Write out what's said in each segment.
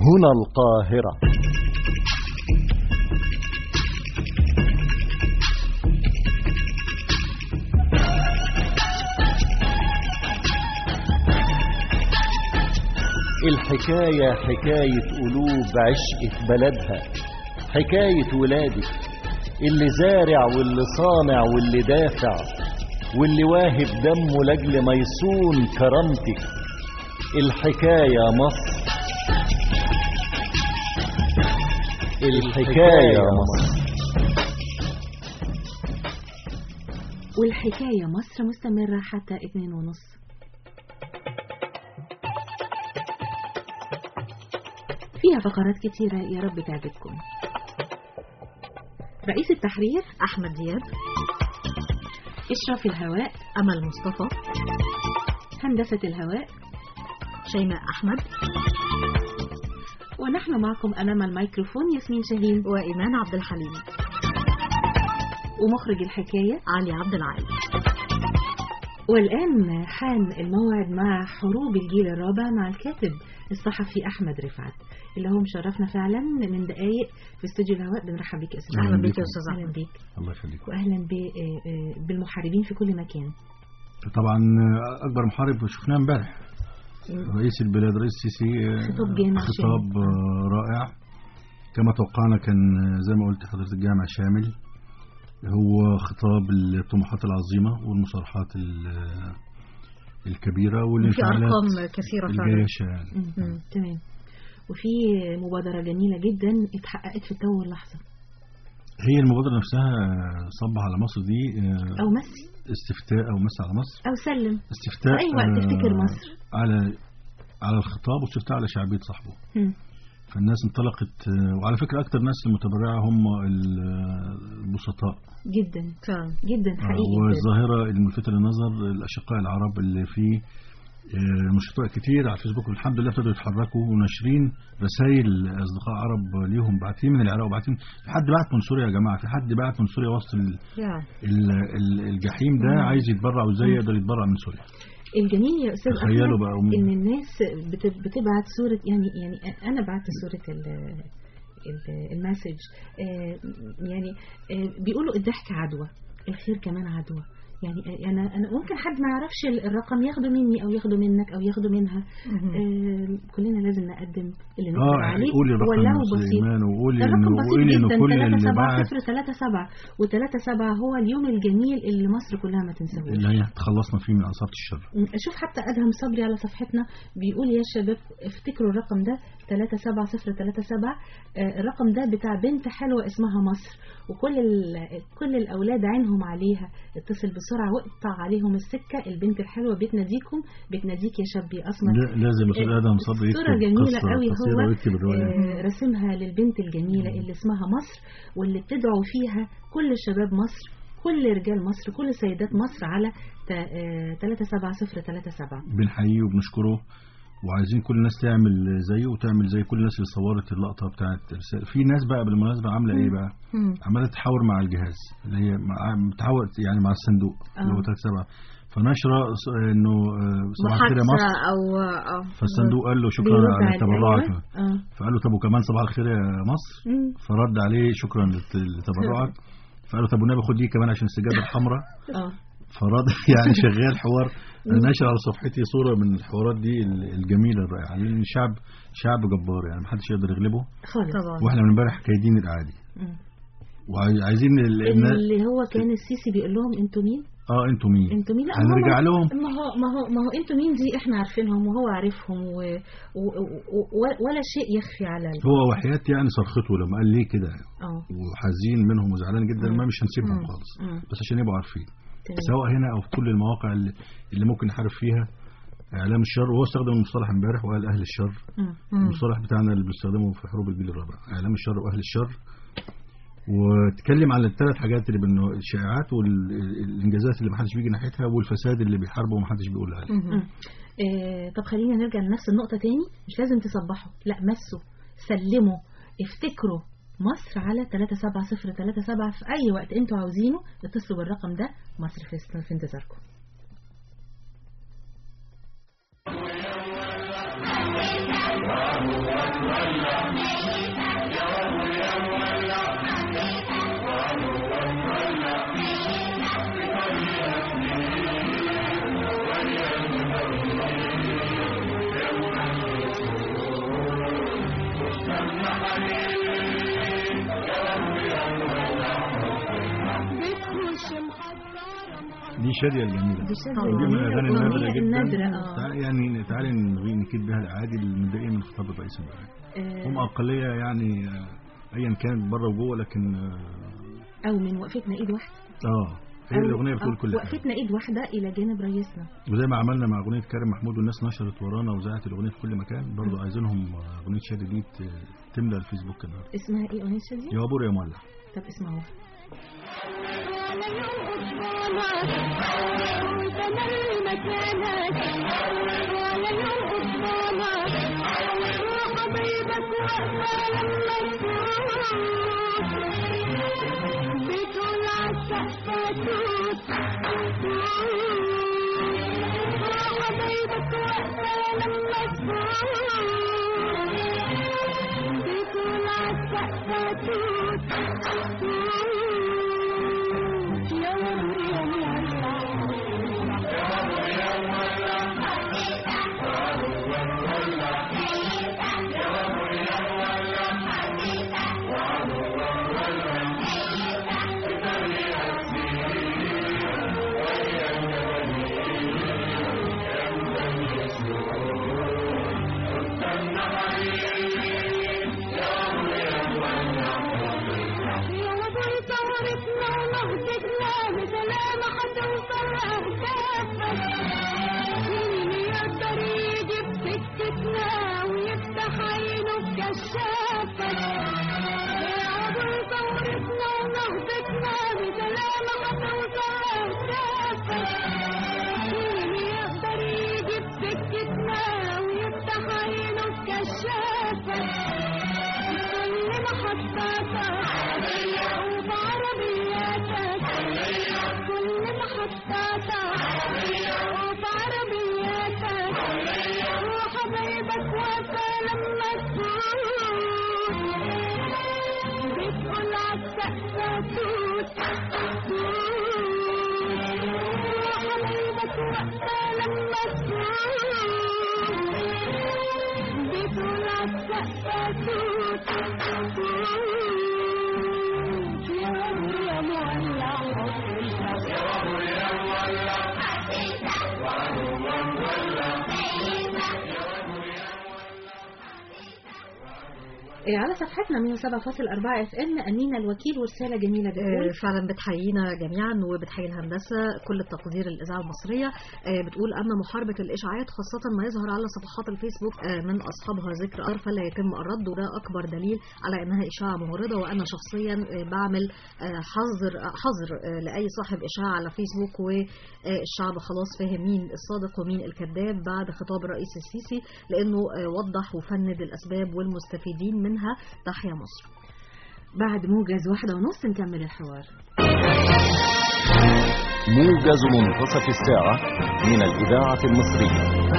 هنا القاهرة الحكاية حكاية قلوب عشق في بلدها حكاية ولادك اللي زارع واللي صانع واللي دافع واللي واهب دمه لاجل ما يصون كرامتك الحكاية مصر الحكاية مصر والحكاية مصر مستمرة حتى اتنين ونص فيها فقرات كتيرة يا رب تعجبكم رئيس التحرير أحمد دياب إشراف الهواء أمل مصطفى هندسة الهواء شيماء أحمد ونحن معكم أمام الميكروفون ياسمين شاهين وإيمان عبد الحليم ومخرج الحكاية علي عبد العال والآن حان الموعد مع حروب الجيل الرابع مع الكاتب الصحفي أحمد رفعت اللي هو مشرفنا فعلا من دقايق في استوديو الهواء بنرحب بيك يا أستاذ أهلا أحمد. بيك يا أستاذ أهلا أحمد. بيك الله يخليك وأهلا ب- آه، آه، بالمحاربين في كل مكان طبعا اكبر محارب شفناه امبارح رئيس البلاد رئيس السيسي آه، خطاب جامع خطاب شامل. آه، رائع كما توقعنا كان آه، زي ما قلت حضرتك جامع شامل هو خطاب الطموحات العظيمة والمصالحات ال- الكبيرة في والانفعالات أرقام كثيرة فعلا الجياشة يعني مم. مم. تمام وفي مبادرة جميلة جدا اتحققت في التو واللحظة هي المبادرة نفسها آه، صبح على مصر دي آه، أو مسي استفتاء أو مس على مصر أو سلم استفتاء في أي وقت آه، تفتكر مصر. على على الخطاب واستفتاء على شعبية صاحبه مم. فالناس انطلقت آه، وعلى فكرة أكتر ناس المتبرعة هم ال- البسطاء جدا فعلا جدا آه، حقيقي والظاهرة الملفتة للنظر الأشقاء العرب اللي في آه، نشطاء كتير على الفيسبوك والحمد لله ابتدوا يتحركوا وناشرين رسائل أصدقاء عرب ليهم باعتين من العراق وباعتين في حد بعت من سوريا يا جماعة في حد بعت من سوريا وسط ال- فعلا ال- ال- الجحيم ده عايز يتبرع وازاي يقدر يتبرع من سوريا الجميل يا استاذ تخيلوا احمد بقى وم- ان الناس بت- بتبعت صوره يعني يعني انا بعت صوره ال ال- المسج آه، يعني آه، بيقولوا الضحك عدوى الخير كمان عدوى يعني آه، انا انا ممكن حد ما يعرفش ال- الرقم ياخده مني او ياخده منك او ياخده منها مهم. آه، كلنا لازم نقدم اللي نقدر اه عليه قولي الرقم ولو يا أستاذ بسيط إيمان وقولي الرقم انه بسيط وقولي انه جدا كل اللي 3 بعت 7 0 3 7 و3 7 هو اليوم الجميل اللي مصر كلها ما تنساهوش اللي هي تخلصنا فيه من عصابة الشر شوف حتى أدهم صبري على صفحتنا بيقول يا شباب افتكروا الرقم ده 37037 آه، الرقم ده بتاع بنت حلوة اسمها مصر وكل ال- كل الأولاد عينهم عليها اتصل بسرعة واقطع عليهم السكة البنت الحلوة بتناديكم بتناديك يا شاب يا أسمر لا- لازم الأستاذ آه، آدم صبري صورة يكتب جميلة قصة قوي قصيرة هو ويكتب الرواية آه، رسمها للبنت الجميلة اللي اسمها مصر واللي بتدعو فيها كل شباب مصر كل رجال مصر كل سيدات مصر على 37037 بنحييه وبنشكره وعايزين كل الناس تعمل زيه وتعمل زي كل الناس اللي صورت اللقطة بتاعت الرسالة في ناس بقى بالمناسبة عاملة ايه بقى مم. عمالة تحاور مع الجهاز اللي هي مع- بتحاور يعني مع الصندوق اللي هو آه. 37 فنشرة ص- انه آه، صباح الخير يا محادثة مصر أو أو فالصندوق قال له شكرا بيرد على على تبرعك الأيوة. اه فقال له طب وكمان صباح الخير يا مصر مم. فرد عليه شكرا لت- لتبرعك فقال له طب والنبي خد دي كمان عشان السجادة الحمراء اه فرد يعني شغال حوار انا ناشر على صفحتي صوره من الحوارات دي ال- الجميله الرائعه لان الشعب شعب جبار يعني محدش يقدر يغلبه خالص طبعا واحنا من امبارح كايدين الاعادي مم. وعايزين ال- الناس اللي هو كان السيسي بيقول لهم انتوا مين اه انتوا مين انتوا مين لا، ما هنرجع هو- لهم ما هو ما هو ما هو انتوا مين دي احنا عارفينهم وهو عارفهم و... و... و... و- ولا شيء يخفي على ال... هو وحياة يعني صرخته لما قال ليه كده اه وحزين منهم وزعلان جدا مم. ما مش هنسيبهم مم. خالص مم. بس عشان يبقوا عارفين تمام. سواء هنا او في كل المواقع اللي, اللي ممكن نحارب فيها اعلام الشر وهو استخدم المصطلح امبارح وقال اهل الشر مم. مم. المصطلح بتاعنا اللي بنستخدمه في حروب الجيل الرابع اعلام الشر واهل الشر وتكلم عن الثلاث حاجات اللي بانه الشائعات والانجازات اللي محدش بيجي ناحيتها والفساد اللي بيحاربه ومحدش بيقول عليه مهم. آه طب خلينا نرجع لنفس النقطة تاني مش لازم تصبحوا لا مسوا سلموا افتكروا مصر على 37037 في أي وقت انتوا عاوزينه اتصلوا بالرقم ده مصر في في انتظاركم دي شادية الجميلة دي شادية ودي من الأغاني النادرة الأغنية جدا النادرة، آه. تع- يعني تعالي نبي نكيد بها الأعادي المتضايقة من خطاب الرئيس امبارح آه، هم أقلية يعني آه، أيا كانت بره وجوه لكن آه، أو من وقفتنا إيد واحدة اه هي أو- الأغنية بتقول أو كل حاجة وقفتنا إيد واحدة إلى جانب رئيسنا وزي ما عملنا مع أغنية كريم محمود والناس نشرت ورانا وزعت الأغنية في كل مكان برضو عايزينهم آه، أغنية شادي دي ت- تملى الفيسبوك النهارده اسمها إيه أغنية شادية؟ يا بور يا مولع طب اسمعوها إيه على صفحتنا 107.4 اف ام امينه الوكيل ورساله جميله آه، بتقول فعلا بتحيينا جميعا وبتحيي الهندسه كل التقدير الاذاعه المصريه آه، بتقول ان محاربه الاشاعات خاصه ما يظهر على صفحات الفيسبوك آه، من اصحابها ذكر ار فلا يتم الرد وده اكبر دليل على انها اشاعه مغرضه وانا شخصيا آه، بعمل آه، حظر حظر آه، لاي صاحب اشاعه على فيسبوك والشعب خلاص فاهم مين الصادق ومين الكذاب بعد خطاب الرئيس السيسي لانه آه، وضح وفند الاسباب والمستفيدين منها تحيا مصر بعد موجز واحده ونص نكمل الحوار موجز منتصف الساعة من الإذاعة المصرية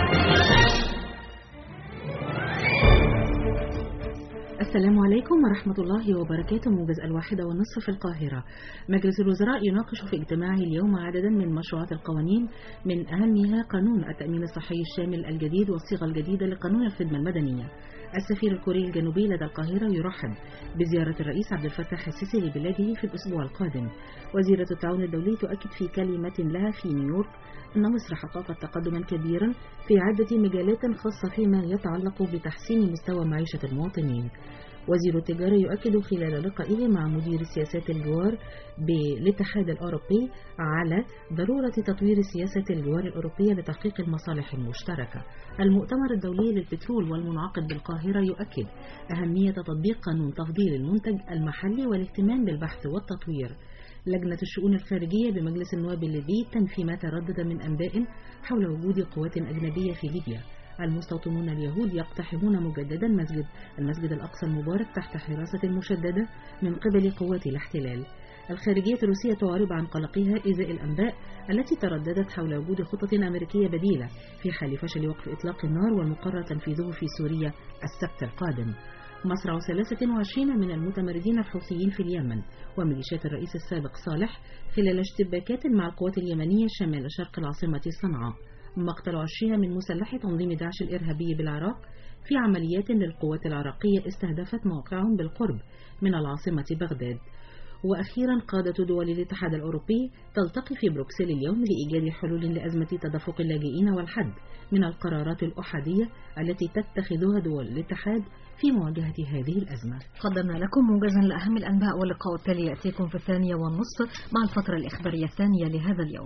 السلام عليكم ورحمة الله وبركاته موجز الواحدة والنصف في القاهرة مجلس الوزراء يناقش في اجتماعه اليوم عددا من مشروعات القوانين من أهمها قانون التأمين الصحي الشامل الجديد والصيغة الجديدة لقانون الخدمة المدنية السفير الكوري الجنوبي لدى القاهرة يرحب بزيارة الرئيس عبد الفتاح السيسي لبلاده في الأسبوع القادم وزيرة التعاون الدولي تؤكد في كلمة لها في نيويورك أن مصر حققت تقدما كبيرا في عدة مجالات خاصة فيما يتعلق بتحسين مستوى معيشة المواطنين وزير التجارة يؤكد خلال لقائه مع مدير سياسات الجوار بالاتحاد الأوروبي على ضرورة تطوير سياسة الجوار الأوروبية لتحقيق المصالح المشتركة المؤتمر الدولي للبترول والمنعقد بالقاهرة يؤكد أهمية تطبيق قانون تفضيل المنتج المحلي والاهتمام بالبحث والتطوير لجنة الشؤون الخارجية بمجلس النواب الليبي تنفي ما تردد من أنباء حول وجود قوات أجنبية في ليبيا المستوطنون اليهود يقتحمون مجددا مسجد المسجد الأقصى المبارك تحت حراسة مشددة من قبل قوات الاحتلال الخارجية الروسية تعرب عن قلقها إزاء الأنباء التي ترددت حول وجود خطط أمريكية بديلة في حال فشل وقف إطلاق النار والمقرر تنفيذه في سوريا السبت القادم مصرع 23 من المتمردين الحوثيين في اليمن وميليشيات الرئيس السابق صالح خلال اشتباكات مع القوات اليمنية شمال شرق العاصمة صنعاء مقتل 20 من مسلحي تنظيم داعش الإرهابي بالعراق في عمليات للقوات العراقية استهدفت مواقعهم بالقرب من العاصمة بغداد وأخيرا قادة دول الاتحاد الأوروبي تلتقي في بروكسل اليوم لإيجاد حلول لأزمة تدفق اللاجئين والحد من القرارات الأحادية التي تتخذها دول الاتحاد في مواجهة هذه الأزمة قدمنا لكم موجزا لأهم الأنباء واللقاء التالي يأتيكم في الثانية والنصف مع الفترة الإخبارية الثانية لهذا اليوم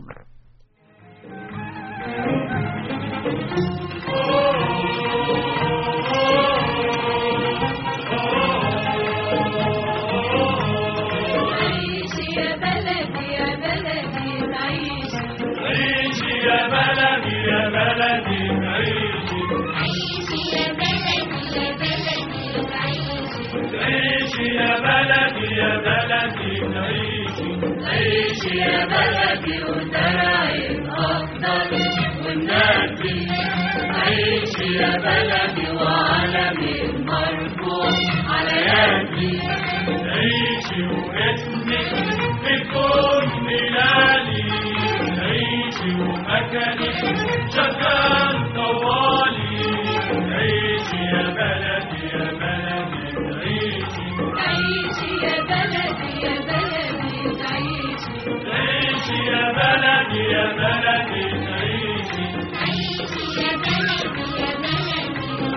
عيشي يا بلدي يا بلدي عيشي عيشي يا بلدي يا بلدي عيشي عيشي يا بلدي يا بلدي عيشي عيشي يا بلدي يا بلدي عيشي عيشي يا بلدي وزرعي أفضل والنادي عيشي يا بلدي وعلمي مرفوع على يدي عيشي واسمك في كل ميلادي عيشي ومكانك شغال طوالي عيشي يا بلدي يا بلدي عيشي عيشي يا بلدي يا بلدي عيشي عيشي يا بلدي يا بلدي عيشي عيشي يا بلدي يا بلدي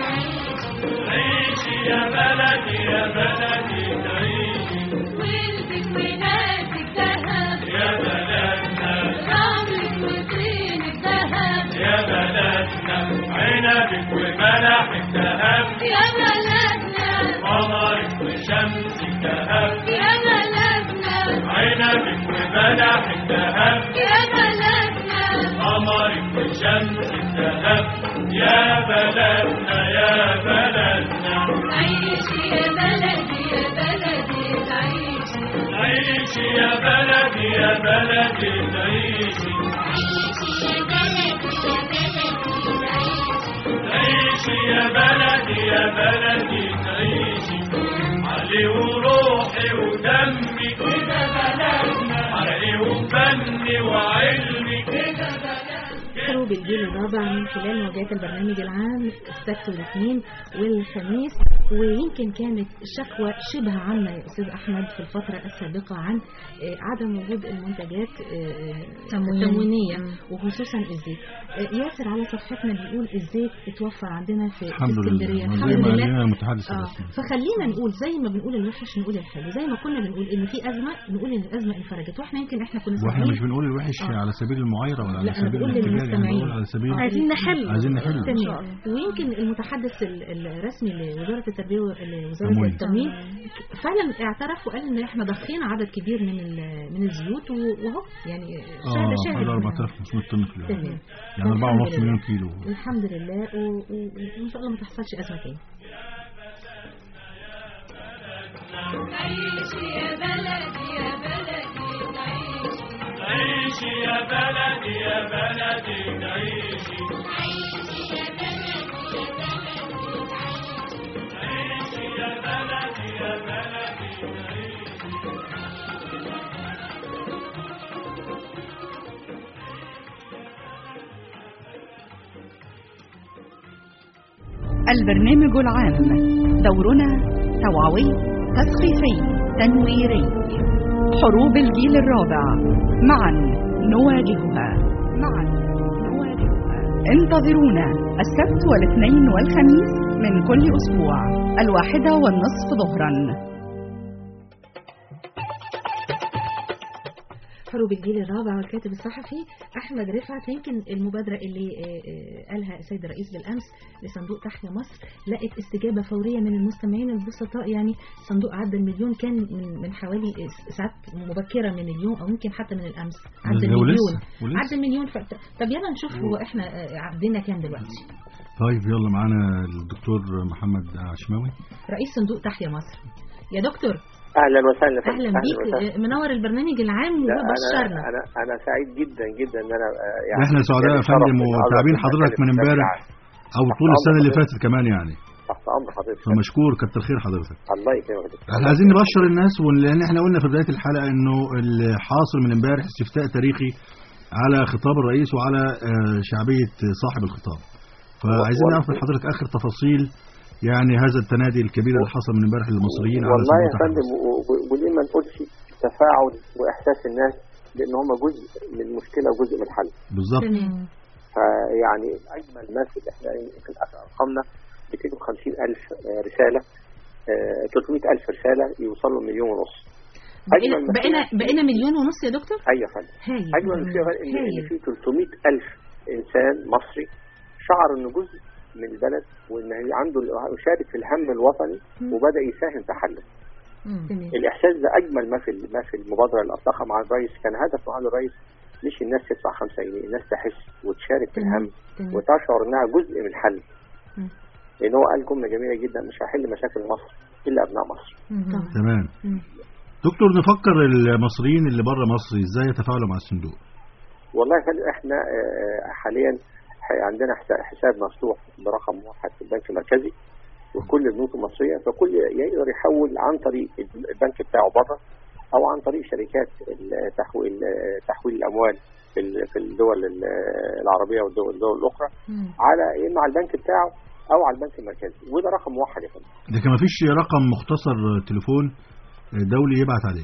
عيشي عيشي يا بلدي يا بلدي عيشي ولدك وناسك ذهب يا بلدنا رملك وطينك ذهب يا بلدنا عنبك وملحك ذهب يا بلدنا قمرك وشمسك ذهب يا بلدنا عنبك وملحك ذهب يا بلدنا قمرك وشمسك ذهب يا بلدنا يا بلدنا عيشي يا بلدي يا بلدي عيشي عيشي يا بلدي يا بلدي عيشي عيشي يا بلدي يا بلدي عيشي يا بلدي يا بلدي عيشي علي وروحي ودمي كده بلدنا علي وفني وعلمي كده بلدنا حروب الجيل الرابع من خلال موجات البرنامج العام السبت والاثنين والخميس ويمكن كانت شكوى شبه عامة يا أستاذ أحمد في الفترة السابقة عن آه، عدم وجود المنتجات آه، تموين. التموينية مم. وخصوصا الزيت آه، ياسر على صفحتنا بيقول الزيت اتوفر عندنا في في الحمد اسكندرية لله الحمد زي ما لله قال لنا المتحدث اه الرسمي فخلينا نقول زي ما بنقول الوحش نقول الحلو زي ما كنا بنقول ان في ازمه نقول ان الازمه انفرجت واحنا يمكن احنا كنا واحنا سامعين مش بنقول الوحش آه. على سبيل المعايره ولا على لا، أنا سبيل بقول الاحتجاج احنا للمستمعين. بنقول على سبيل آه. عايزين نحل عايزين نحل إن شاء تمام الله. ويمكن المتحدث ال- الرسمي لوزاره التربيه ووزاره تموين. التموين فعلا اعترف وقال ان احنا ضخين عدد كبير من ال- من الزيوت و- وهو يعني شاهد اه شاهد حوالي منها. 4500 طن في اليوم تمام يعني 4.5 والحمد لله. مليون كيلو الحمد لله و- و- وان شاء الله ما تحصلش ازمه تاني عيشي يا بلدي يا بلدي عيشي عيشي يا بلدي يا بلدي عيشي عيشي يا بلدي يا بلدي عيشي يا بلدي يا بلدي عيشي البرنامج العام دورنا توعوي تثقيفي تنويري حروب الجيل الرابع معا نواجهها معا نواجهها انتظرونا السبت والاثنين والخميس من كل أسبوع الواحدة والنصف ظهرا حروب الجيل الرابع والكاتب الصحفي احمد رفعت يمكن المبادره اللي آه، آه، قالها السيد الرئيس بالامس لصندوق تحيا مصر لقت استجابه فوريه من المستمعين البسطاء يعني صندوق عدى المليون كان من من حوالي ساعات مبكره من اليوم او يمكن حتى من الامس عدى ده ولسه- المليون ولسه. عدى المليون ف... طب يلا نشوف هو احنا آه، عدينا كام دلوقتي طيب يلا معانا الدكتور محمد عشماوي رئيس صندوق تحيا مصر يا دكتور اهلا وسهلا فندم. اهلا بيك وسهلا. آه، منور البرنامج العام لا، وبشرنا انا انا انا سعيد جدا جدا ان انا آه، يعني احنا سعداء يا يعني شرف فندم إن أقدر وتابعين أتكلم حضرتك من في امبارح الإذاعة. او طول تحت السنه اللي أمر فاتت كمان يعني تحت امر حضرتك فمشكور كتر خير حضرتك الله يكرمك احنا عايزين نبشر الناس ون- لان احنا قلنا في بدايه الحلقه انه اللي حاصل من امبارح استفتاء تاريخي على خطاب الرئيس وعلى آه، شعبيه صاحب الخطاب فعايزين و- نعرف من حضرتك اخر تفاصيل يعني هذا التنادي الكبير اللي حصل من امبارح للمصريين على والله يا صندوق فندم تحرير و- و- وليه ما نقولش تفاعل واحساس الناس لان هم جزء من المشكله وجزء من الحل بالظبط تمام فيعني اجمل ما في احنا يمكن ارقامنا 250 الف رساله آه، 300 الف رساله يوصلوا مليون ونص بقينا أجمل ما بقينا فيها- بقينا مليون ونص يا دكتور ايوه يا فندم هايل اجمل ما فيها ان ان هايل في 300 الف انسان مصري شعر انه جزء من البلد وان عنده يشارك في الهم الوطني مم. وبدا يساهم في حله تمام الاحساس ده اجمل ما في ما في المبادره اللي اطلقها مع الرئيس كان هدف معالي الرئيس مش الناس تدفع 5 جنيه الناس تحس وتشارك في الهم تمام وتشعر انها جزء من الحل مم. لان هو قال جمله جميله جدا مش هيحل مشاكل مصر الا ابناء مصر طبعا. تمام مم. دكتور نفكر المصريين اللي بره مصر ازاي يتفاعلوا مع الصندوق والله يا فندم احنا آه، حاليا ح- عندنا حسا- حساب مفتوح برقم واحد في البنك المركزي وكل البنوك المصريه فكل يقدر يحول عن طريق البنك بتاعه بره او عن طريق شركات التحويل تحويل الاموال في ال- في الدول ال- العربيه والدول الدول الاخرى مم. على اما على البنك بتاعه او على البنك المركزي وده رقم موحد يا فندم لكن ما فيش رقم مختصر تليفون دولي يبعت عليه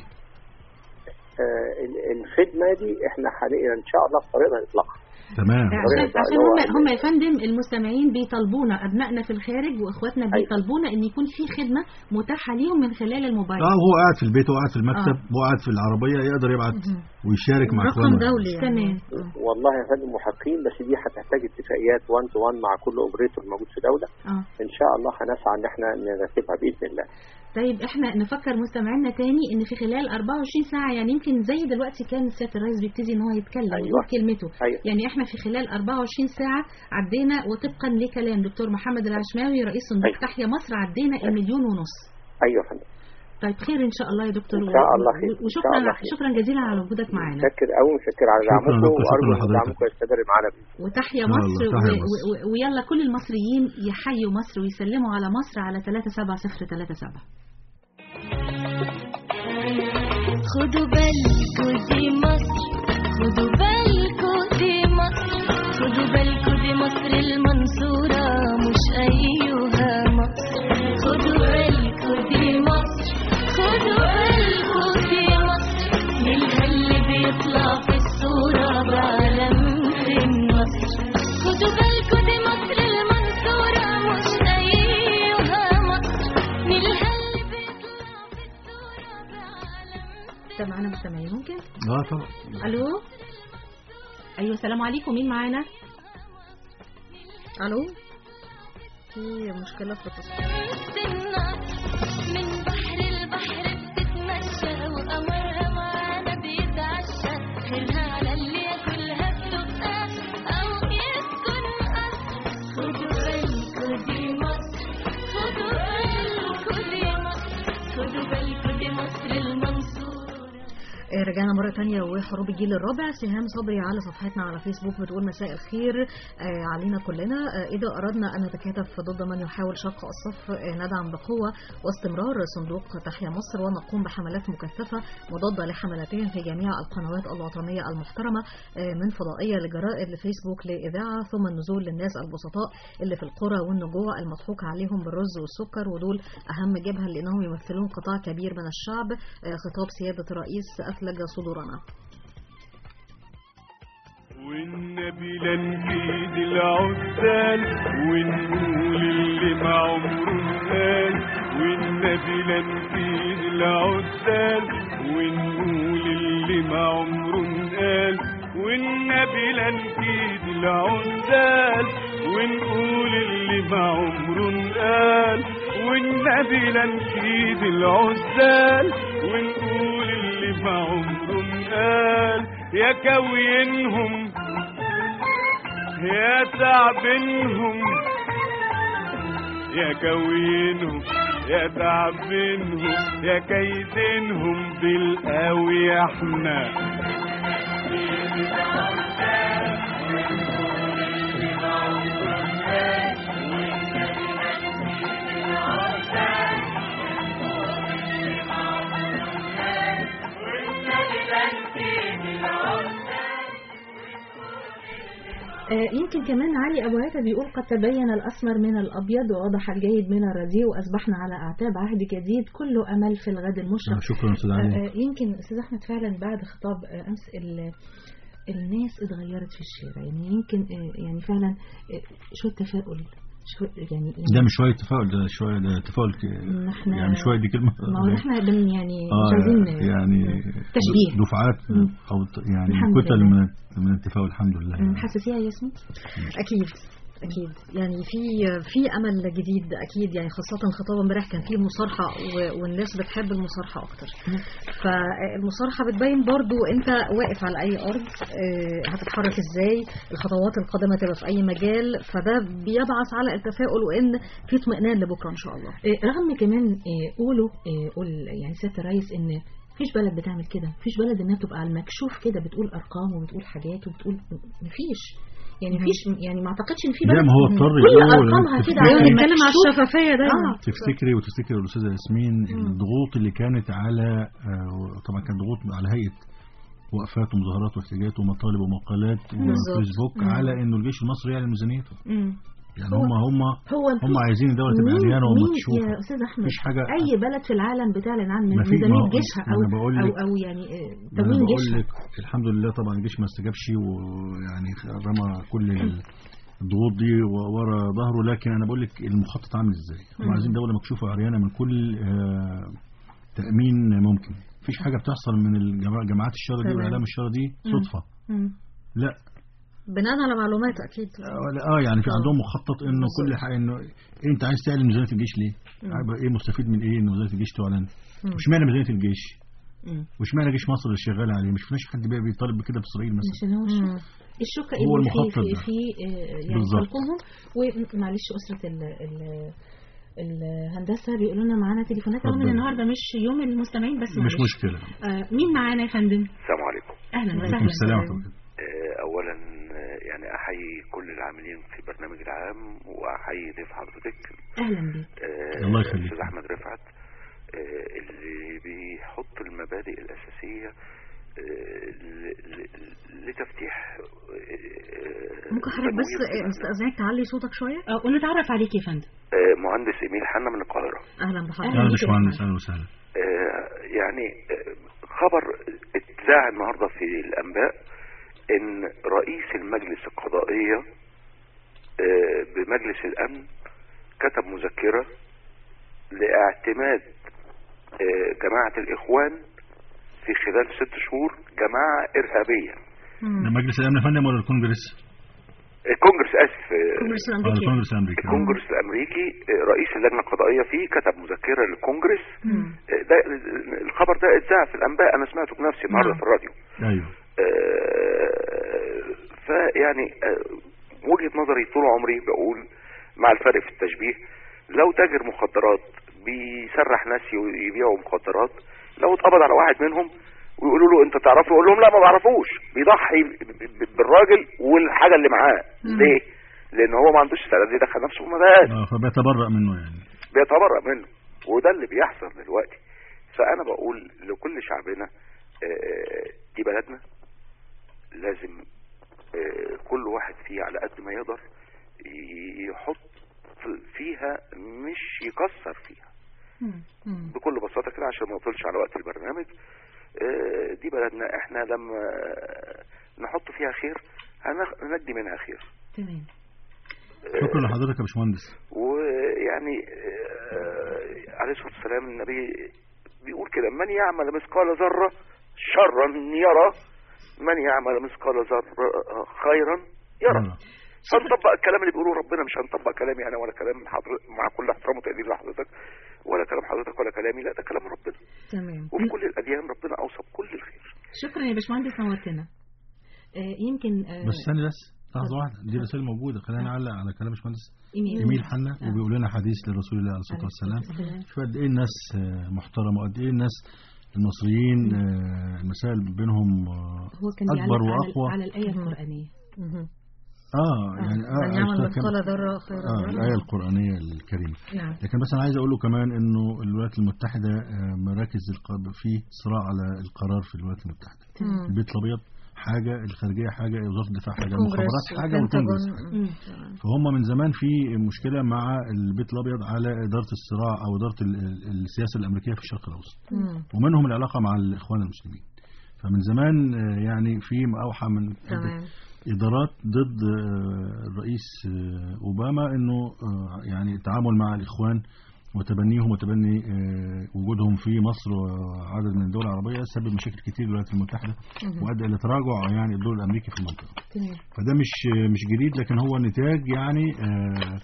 آه، ال- الخدمه دي احنا حاليا ان شاء الله في طريقنا اطلاقها تمام عشان طريقة عشان اللي هو هم هم يا فندم المستمعين بيطالبونا ابنائنا في الخارج واخواتنا بيطالبونا ان يكون في خدمه متاحه ليهم من خلال الموبايل اه هو قاعد في البيت هو قاعد في المكتب هو قاعد في العربيه يقدر يبعت ويشارك مع رقم اخوانه دولي يعني. تمام والله يا فندم محققين بس دي هتحتاج اتفاقيات 1 تو 1 مع كل اوبريتور موجود في دوله اه ان شاء الله هنسعى ان احنا نرتبها باذن الله طيب احنا نفكر مستمعينا تاني ان في خلال 24 ساعه يعني يمكن زي دلوقتي كان سياده الرئيس بيبتدي ان هو يتكلم أيوة. ويقول كلمته أيوة. يعني احنا في خلال 24 ساعه عدينا وطبقا لكلام دكتور محمد العشماوي رئيس صندوق أيوة. تحيا مصر عدينا المليون ونص ايوه يا فندم طيب خير ان شاء الله يا دكتور إن شاء الله خير. و- إن وشكرا شاء الله خير. شكرا جزيلا على وجودك معانا متشكر قوي متشكر على شكراً دعمكم دكتور، شكراً وارجو ان لحضرتك. دعمكم يستمر معانا بإذن وتحيا إن شاء مصر, الله، تحيا و- مصر. و- ويلا كل المصريين يحيوا مصر ويسلموا على مصر على 37037 خدوا بالكوا دي مصر خدوا بالكوا دي مصر خدوا بالكوا دي مصر المنصورة مش أيها مصر خدوا بالكوا دي مصر خدوا بالكوا دي مصر منها اللي بيطلع في الصورة بعلم في مصر خدوا بالكوا دي مصر المنصورة مش أيها مصر منها اللي بيطلع في الصورة بعلم طب معانا مستمعين ممكن اه طبعا الو ايوه السلام عليكم مين معانا الو في مشكله في الاتصال من بحر البحر بتتمشى وقمرها معانا بيتعشى خيرها على اللي ياكلها بدقها او يسكن قصر خدوا بالكوا دي مصر خدوا بالكوا دي مصر خدوا بالكوا دي مصر المنصورة آه، رجعنا مرة تانية وحروب الجيل الرابع سهام صبري على صفحتنا على فيسبوك بتقول مساء الخير آه، علينا كلنا آه، إذا أردنا أن نتكاتف ضد من يحاول شق الصف آه، ندعم بقوة واستمرار صندوق تحيا مصر ونقوم بحملات مكثفة مضادة لحملاتهم في جميع القنوات الوطنية المحترمة آه، من فضائية لجرائد لفيسبوك لإذاعة ثم النزول للناس البسطاء اللي في القرى والنجوع المضحوك عليهم بالرز والسكر ودول أهم جبهة لأنهم يمثلون قطاع كبير من الشعب آه، خطاب سيادة الرئيس أثلج صدورنا والنبي لا نفيد العزال ونقول اللي ما عمره قال والنبي لا نفيد العزال ونقول اللي ما عمره قال والنبي لا نفيد العزال ونقول اللي ما عمره قال والنبي لا نفيد العزال ونقول اللي ما عمره قال يا كوينهم يا تعبينهم يا كوينهم يا تعبينهم يا كيدينهم بالقوي احنا آه، يمكن كمان علي أبو عيسى بيقول قد تبين الأسمر من الأبيض ووضح الجيد من الرديء وأصبحنا على أعتاب عهد جديد كله أمل في الغد المشرق آه، شكرا أستاذ علي آه، آه، يمكن أستاذ أحمد فعلا بعد خطاب آه، أمس ال- الناس اتغيرت في الشارع يعني يمكن آه، يعني فعلا آه، شوية تفاؤل شوية يعني ده مش شوية تفاؤل ده شوية ده تفاؤل ك- نحن- يعني شوية دي كلمة ما هو احنا بن يعني مش اه عايزين يعني تشبيه. دفعات مم. او ت- يعني الحمد كتل لله. من من التفاؤل الحمد لله مم، حساسية يا ياسمين اكيد اكيد يعني في في امل جديد اكيد يعني خاصه خطاب امبارح كان فيه مصارحه و- والناس بتحب المصارحه اكتر فالمصارحه بتبين برضو انت واقف على اي ارض آه، هتتحرك ازاي الخطوات القادمه تبقى في اي مجال فده بيبعث على التفاؤل وان في اطمئنان لبكره ان شاء الله إيه، رغم كمان إيه، قولوا إيه، قول يعني سياده الرئيس ان مفيش بلد بتعمل كده مفيش بلد انها تبقى على المكشوف كده بتقول ارقام وبتقول حاجات وبتقول مفيش يعني مفيش يعني ما اعتقدش ان في لا، بلد ما هو اضطر كل يقول ارقامها كده تفتكر- على ايوه بنتكلم على المكشوف. الشفافيه ده اه تفتكري وتفتكري الاستاذه ياسمين الضغوط اللي كانت على آه، طبعا كانت ضغوط على هيئه وقفات ومظاهرات واحتجاجات ومطالب ومقالات بالظبط. وفيسبوك مم. على انه الجيش المصري يعلن ميزانيته مم. يعني هو- هم هم هو هم مفيش- عايزين الدوله تبقى مين- عريانه مين ومكشوفه يا استاذ احمد مفيش حاجه اي بلد في العالم بتعلن عن ما في- ما ميزانيه هو- جيشها ما او أنا بقول او لك- او يعني آه، انا تموين بقول جيشها لك الحمد لله طبعا الجيش ما استجابش ويعني رمى كل ال- الضغوط دي و- ورا ظهره لكن انا بقول لك المخطط عامل ازاي هم مم. عايزين دوله مكشوفه وعريانه من كل آه، تامين ممكن مفيش حاجه بتحصل من الجماع- جماعات الشر دي تمام. والاعلام الشر دي مم. صدفه مم. لا بناء على معلومات اكيد اه اه يعني في آه. عندهم مخطط انه كل حاجه انه انت عايز تعلن ميزانيه الجيش ليه؟ هيبقى ايه مستفيد من ايه ان ميزانيه الجيش تعلن؟ مم. وش معنى ميزانيه الجيش؟ مم. وش معنى جيش مصر اللي شغال عليه؟ مش شفناش حد بقى بيطالب بكده في اسرائيل مثلا عشان هو مم. الشوكة الشوكة هو اللي في المخطط في, ده. في آه، يعني بالظبط. خلقهم ومعلش أسرة ال ال الهندسة بيقولوا لنا معانا تليفونات رغم ان اتفضل. النهارده مش يوم المستمعين بس مش معلش. مشكله آه مين معانا يا فندم؟ السلام عليكم اهلا عليكم وسهلا السلام ورحمه الله آه، اولا آه، يعني احيي كل العاملين في برنامج العام واحيي ضيف حضرتك اهلا بيك آه، الله يخليك. استاذ احمد رفعت آه، اللي بيحط المبادئ الاساسيه آه، ل- ل- لتفتيح آه، ممكن حضرتك بس تنوير آه، البلد. استاذنك تعلي صوتك شويه اه ونتعرف عليك يا فندم آه، مهندس ايميل حنا من القاهره اهلا أهلا بحضرتك اهلا بيك يا باشمهندس أحمد. اهلا وسهلا آه، يعني آه، خبر اتذاع النهارده في الانباء ان رئيس المجلس القضائيه آه، بمجلس الامن كتب مذكره لاعتماد آه، جماعه الاخوان في خلال ست شهور جماعه ارهابيه ده مجلس الامن يا فندم ولا الكونجرس؟ الكونجرس اسف آه، كونجرس اه الامريكي الكونجرس الامريكي الكونجرس الامريكي آه، رئيس اللجنه القضائيه فيه كتب مذكره للكونجرس مم. آه، ده الخبر ده اتذاع في الانباء انا سمعته بنفسي النهارده نعم. في الراديو ايوه آه، فيعني آه، وجهة نظري طول عمري بقول مع الفرق في التشبيه لو تاجر مخدرات بيسرح ناس يبيعوا مخدرات لو اتقبض على واحد منهم ويقولوا له انت تعرفه يقول لهم لا ما بعرفوش بيضحي ب- ب- بالراجل والحاجه اللي معاه مم. ليه؟ لان هو ما عندوش استعداد يدخل نفسه في مباهات اه فبيتبرأ منه يعني بيتبرأ منه وده اللي بيحصل دلوقتي فانا بقول لكل شعبنا آه، دي بلدنا لازم آه، كل واحد فيه على قد ما يقدر يحط فيها مش يكسر فيها مم. مم. بكل بساطة كده عشان ما اطولش على وقت البرنامج آه، دي بلدنا احنا لما نحط فيها خير هنخ- هندي منها خير تمام آه، شكرا لحضرتك يا باشمهندس ويعني آه، عليه الصلاة والسلام النبي بيقول كده من يعمل مثقال ذرة شرا يرى من يعمل مثقال ذرة خيرا يرى آه. هنطبق الكلام اللي بيقوله ربنا مش هنطبق كلامي انا ولا كلام حضر مع كل احترام وتقدير لحضرتك ولا كلام حضرتك ولا كلامي لا ده كلام ربنا تمام وفي كل الاديان ربنا اوصى بكل الخير شكرا يا باشمهندس نورتنا آه يمكن آه بس ثاني بس لحظه واحده دي رسائل موجوده خلينا نعلق على كلام باشمهندس إيميل. جميل حنا آه. وبيقول لنا حديث لرسول الله عليه الصلاه والسلام والسلام. شوف قد ايه الناس آه، محترمه وقد ايه الناس المصريين آه، المسائل بينهم آه، هو كان اكبر بيعلق على, واقوى على الآية مهم. القرآنية مهم. اه يعني اه من يعمل عرفتها مثقال كمان. ذرة خيرا اه يره. الايه القرانيه الكريمه نعم لكن بس انا عايز اقول له كمان انه الولايات المتحده آه، مراكز الق- في صراع على القرار في الولايات المتحده مم. البيت الابيض حاجه الخارجيه حاجه وزاره الدفاع حاجه الكونجرس المخابرات حاجه والكونجرس والبنتاجون. حاجه مم. فهم من زمان في مشكله مع البيت الابيض على اداره الصراع او اداره ال- ال- السياسه الامريكيه في الشرق الاوسط مم. ومنهم العلاقه مع الاخوان المسلمين فمن زمان آه، يعني في اوحى من تمام ادارات ضد آه، الرئيس آه، اوباما انه آه، يعني التعامل مع الاخوان وتبنيهم وتبني آه، وجودهم في مصر وعدد من الدول العربيه سبب مشاكل كتير للولايات المتحده مهم. وادى الى تراجع يعني الدور الامريكي في المنطقه تمام فده مش مش جديد لكن هو نتاج يعني آه،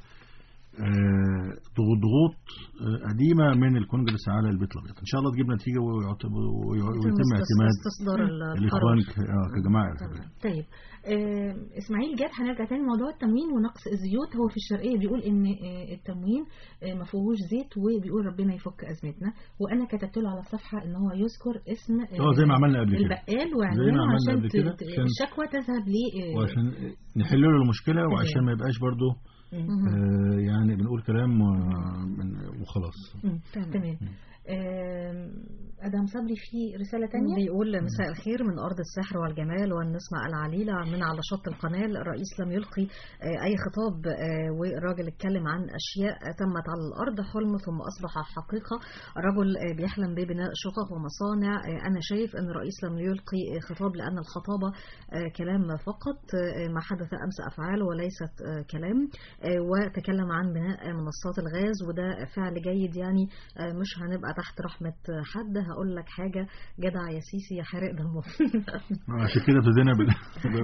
آه، ضغوط آه، قديمه من الكونجرس على البيت الابيض ان شاء الله تجيب نتيجه ويعتبر- ويتم استص- اعتماد استصدار ال- الاخوان القرار. ك- آه، كجماعه ارهابيه طيب آه، اسماعيل جاد هنرجع تاني لموضوع التموين ونقص الزيوت هو في الشرقيه بيقول ان آه، التموين آه، ما فيهوش زيت وبيقول ربنا يفك ازمتنا وانا كتبت له على الصفحه ان هو يذكر اسم آه، اه زي ما عملنا قبل كده البقال زي ما وعنوانه عملنا عشان قبل كده، ت- ت- عشان- الشكوى تذهب ل آه، وعشان نحل له المشكله وعشان ما يبقاش برضه مم. آه، يعني بنقول كلام آه، من- وخلاص مم. تمام. تمام آم، ادم صبري في رساله تانية بيقول مساء الخير من أرض السحر والجمال والنسمة العليلة من على شط القناة الرئيس لم يلقي آه، أي خطاب آه، والراجل اتكلم عن أشياء تمت على الأرض حلم ثم أصبح حقيقة الرجل آه، بيحلم ببناء شقق ومصانع آه، أنا شايف أن الرئيس لم يلقي آه، خطاب لأن الخطابة آه، كلام فقط آه، ما حدث أمس أفعال وليست آه، كلام آه، وتكلم عن بناء منصات الغاز وده فعل جيد يعني آه، مش هنبقى تحت رحمة حد هقول لك حاجة جدع يا سيسي يا حارق دمه عشان كده ابتدينا بال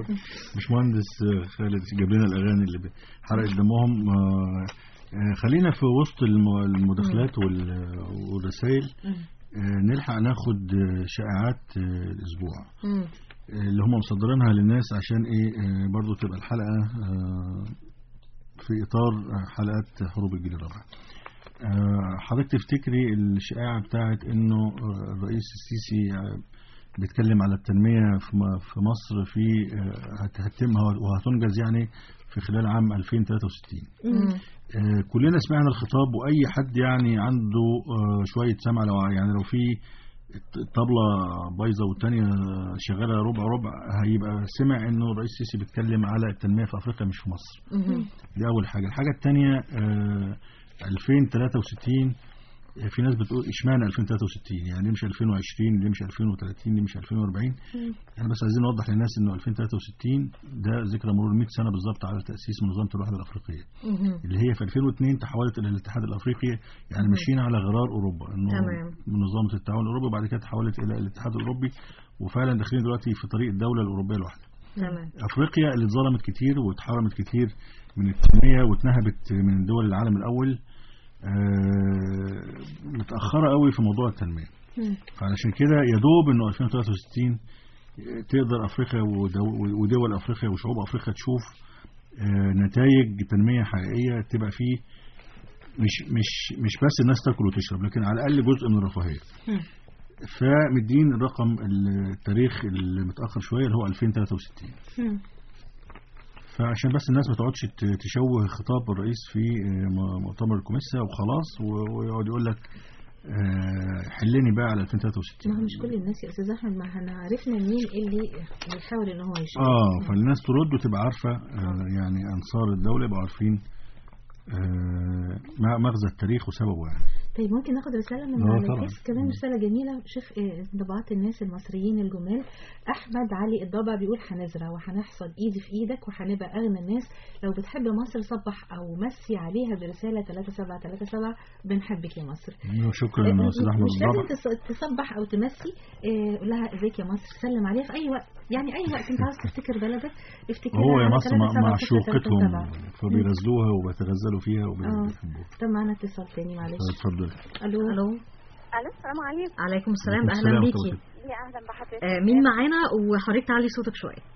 مش مهندس خالد جاب لنا الاغاني اللي حرقت دمهم آه، آه، خلينا في وسط الم- المداخلات وال- والرسائل آه، نلحق ناخد آه، شائعات آه، الاسبوع مم. آه، اللي هم مصدرينها للناس عشان ايه آه، برضو تبقى الحلقه آه، في اطار آه، حلقات حروب الجيل الرابع آه، حضرتك تفتكري الشائعه بتاعت انه آه، الرئيس السيسي آه، بيتكلم على التنميه في م- في مصر في آه، هت- هتتم وهتنجز يعني في خلال عام 2063 مم. آه، كلنا سمعنا الخطاب واي حد يعني عنده آه، شويه سمع لو يعني لو في الطبلة بايظة والتانية شغالة ربع ربع هيبقى سمع انه الرئيس السيسي بيتكلم على التنمية في افريقيا مش في مصر مم. دي اول حاجة الحاجة التانية آه، 2063 آه، في ناس بتقول اشمعنى 2063 يعني ليه مش 2020 ليه مش 2030 ليه مش 2040 احنا بس عايزين نوضح للناس انه 2063 ده ذكرى مرور 100 سنة بالظبط على تأسيس منظمة الوحدة الأفريقية مم. اللي هي في 2002 تحولت الى الاتحاد الافريقي يعني مم. ماشيين على غرار اوروبا انه تمام. منظمه التعاون الاوروبي وبعد كده تحولت الى الاتحاد الاوروبي وفعلا داخلين دلوقتي في طريق الدوله الاوروبيه الواحده تمام افريقيا اللي اتظلمت كتير واتحرمت كتير من التنميه واتنهبت من دول العالم الاول آه، متاخره قوي في موضوع التنميه فعلشان كده يا دوب انه 2063 تقدر افريقيا ودو- ودول افريقيا وشعوب افريقيا تشوف آه، نتائج تنميه حقيقيه تبقى فيه مش مش مش بس الناس تاكل وتشرب لكن على الاقل جزء من الرفاهيه مم. فمدين الرقم التاريخ اللي متاخر شويه اللي هو 2063 مم. فعشان بس الناس ما تقعدش ت- تشوه خطاب الرئيس في آه، م- مؤتمر الكوميسا وخلاص و- ويقعد يقول لك آه، حلني بقى على 2063 ما هو مش كل الناس يا استاذ احمد ما احنا عرفنا مين اللي بيحاول ان هو يشوف اه فالناس ترد وتبقى عارفه آه يعني انصار الدوله يبقوا عارفين آه ما- مغزى التاريخ وسببه يعني طيب ممكن ناخد رسالة من آه، على طبعا. الفيس كمان رسالة جميلة شوف آه، انطباعات الناس المصريين الجمال أحمد علي الضبع بيقول هنزرع وهنحصد إيدي في إيدك وهنبقى أغنى الناس لو بتحب مصر صبح أو مسي عليها برسالة 3737 بنحبك يا مصر شكرا آه، يا استاذ احمد مش لازم الضبع تص- تصبح أو تمسي آه، قول لها ازيك يا مصر سلم عليها في أي وقت يعني أي وقت أنت عاوز تفتكر بلدك افتكرها هو يا على مصر مع- 3737. معشوقتهم فبيرزلوها وبيتغزلوا فيها اه وبيحبوها طب معانا اتصال تاني معلش اتفضل الو الو الو السلام عليكم عليكم السلام عليكم اهلا السلام بيكي ورحمة يا اهلا بحضرتك آه، مين معانا وحضرتك تعلي صوتك شويه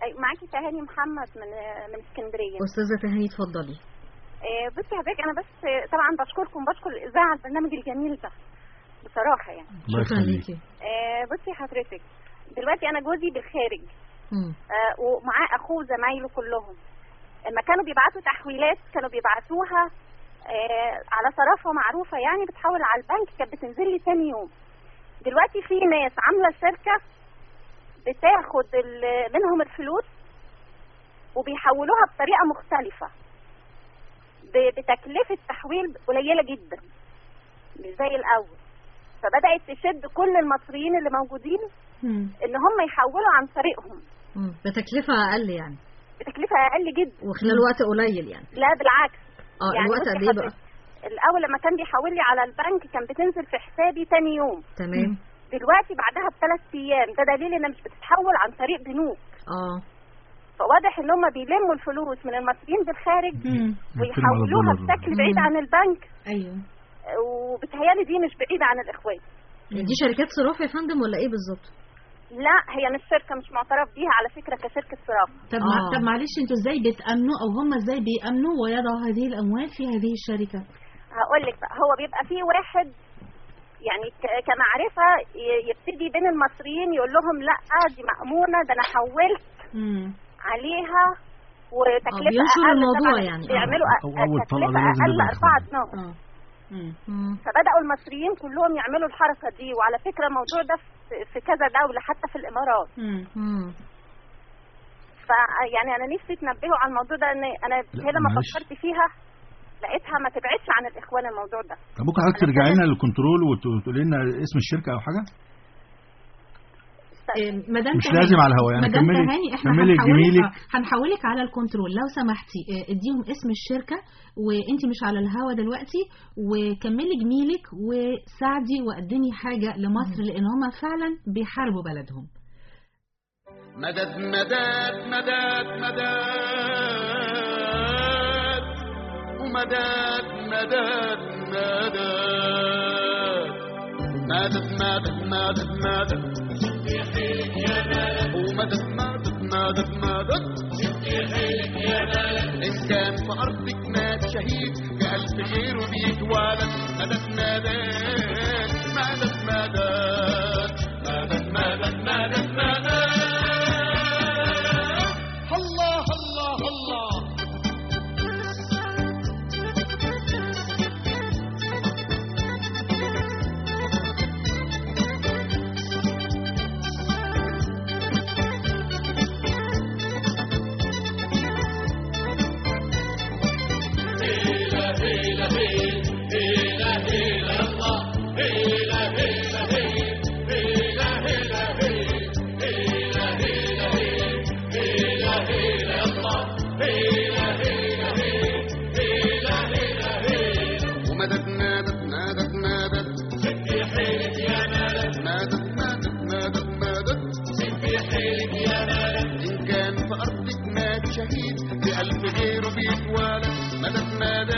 أي- معاكي تهاني محمد من من اسكندريه استاذه تهاني اتفضلي آه، بصي يا حضرتك انا بس آه، طبعا بشكركم بشكر الاذاعه على البرنامج الجميل ده بصراحه يعني الله شكرا يخليك ليكي آه، بصي حضرتك دلوقتي انا جوزي بالخارج مم. آه، ومعاه اخوه زمايله كلهم لما كانوا بيبعتوا تحويلات كانوا بيبعتوها آه، على صرافه معروفه يعني بتحول على البنك كانت بتنزل لي تاني يوم دلوقتي في ناس عامله شركه بتاخد ال- منهم الفلوس وبيحولوها بطريقه مختلفه ب- بتكلفه تحويل قليله جدا مش زي الاول فبدات تشد كل المصريين اللي موجودين مم. ان هم يحولوا عن طريقهم مم. بتكلفه اقل يعني بتكلفه اقل جدا وخلال وقت قليل يعني لا بالعكس اه يعني الوقت بصي قد ايه بقى حضرتك، الاول لما كان بيحول لي على البنك كان بتنزل في حسابي تاني يوم تمام دلوقتي بعدها بثلاث ايام ده دليل انها مش بتتحول عن طريق بنوك اه فواضح ان هم بيلموا الفلوس من المصريين بالخارج مم. ويحولوها الدولار. بشكل بعيد عن البنك ايوه وبتهيالي دي مش بعيدة عن الإخوان دي شركات صراف يا فندم ولا ايه بالظبط لا هي مش شركة مش معترف بيها على فكرة كشركة صرافة طب آه. مع... طب معلش انتوا ازاي بتأمنوا او هم ازاي بيأمنوا ويضعوا هذه الاموال في هذه الشركة هقول لك بقى هو بيبقى فيه واحد يعني ك- كمعرفة ي- يبتدي بين المصريين يقول لهم لا دي مأمونة ده أنا حولت امم عليها وتكلفة بينشر أقل الموضوع طبعاً يعني. بيعملوا أو- أو أول طلقة تكلفة لازم أقل يبقى أربعة إخوان. نقط اه امم مم. فبدأوا المصريين كلهم يعملوا الحركة دي وعلى فكرة الموضوع ده في- في كذا دولة حتى في الإمارات امم مم. فيعني أنا نفسي تنبهوا على الموضوع ده إن أنا هي لما معلش. فكرت فيها لقيتها ما تبعدش عن الإخوان الموضوع ده طب ممكن حضرتك ترجعي لنا للكنترول وت- وتقولي لنا اسم الشركه او حاجه مدام مش تهاني- لازم على الهوا يعني مدام كملي تهاني احنا كملي هنحولك جميلك آه، هنحولك على الكنترول لو سمحتي آه، اديهم اسم الشركة وانت مش على الهوا دلوقتي وكملي جميلك وساعدي وقدمي حاجة لمصر لان هم فعلا بيحاربوا بلدهم مدد مدد مدد مدد ومدد مدد مدد مدد مدد مدد مدد شدي حيلك يا بلد ومدد مدد مدد مدد شدي حيلك يا بلد إن كان في أرضك مات شهيد بألف غيره بيتولد مدد مدد مدد مدد مدد مدد مدد مدد الله الله الله ومدد مدد مدد مدد شدي حيلك يا مدد مدد مدد مدد مدد شدي حيلك يا مدد إن كان في أرضك مات شهيد بألف غيره بيتولد مدد مدد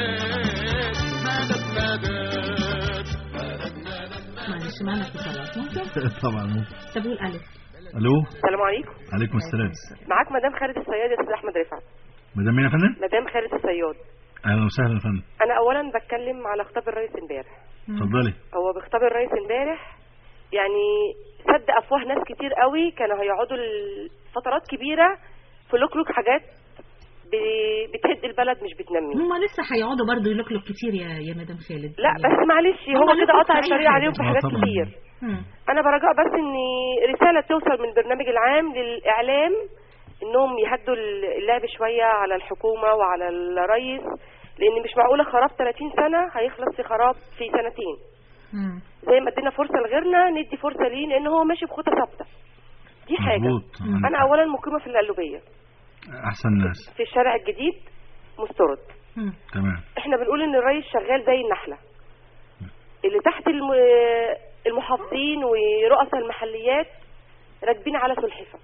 مدد مدد مدد مدد معلش معنا اتصالات ممكن طبعا ممكن طب قول الف الو السلام عليكم عليكم السلام معاك مدام خالد الصياد يا استاذ احمد رفعت مدام مين يا فندم مدام خالد الصياد اهلا وسهلا يا فندم انا اولا بتكلم على خطاب الرئيس امبارح اتفضلي هو بخطاب الرئيس امبارح يعني سد افواه ناس كتير قوي كانوا هيقعدوا فترات كبيره في لوكلوك حاجات ب- بتهد البلد مش بتنميه هم لسه هيقعدوا برضه يلوكلوا كتير يا يا مدام خالد لا بس معلش هو هم كده لسه قطع في أي الطريق حاجة. عليهم في آه حاجات طبعاً. كتير مم. انا برجاء بس ان رساله توصل من البرنامج العام للاعلام انهم يهدوا اللعب شويه على الحكومه وعلى الرئيس لان مش معقوله خراب 30 سنه هيخلص في خراب في سنتين مم. زي ما ادينا فرصه لغيرنا ندي فرصه ليه لان هو ماشي بخطى ثابته دي حاجه مظبوط انا اولا مقيمه في القلوبيه احسن ناس في الشارع الجديد مسترد مم. تمام احنا بنقول ان الرئيس شغال زي النحله اللي تحت الم... المحافظين ورؤساء المحليات راكبين على سلحفه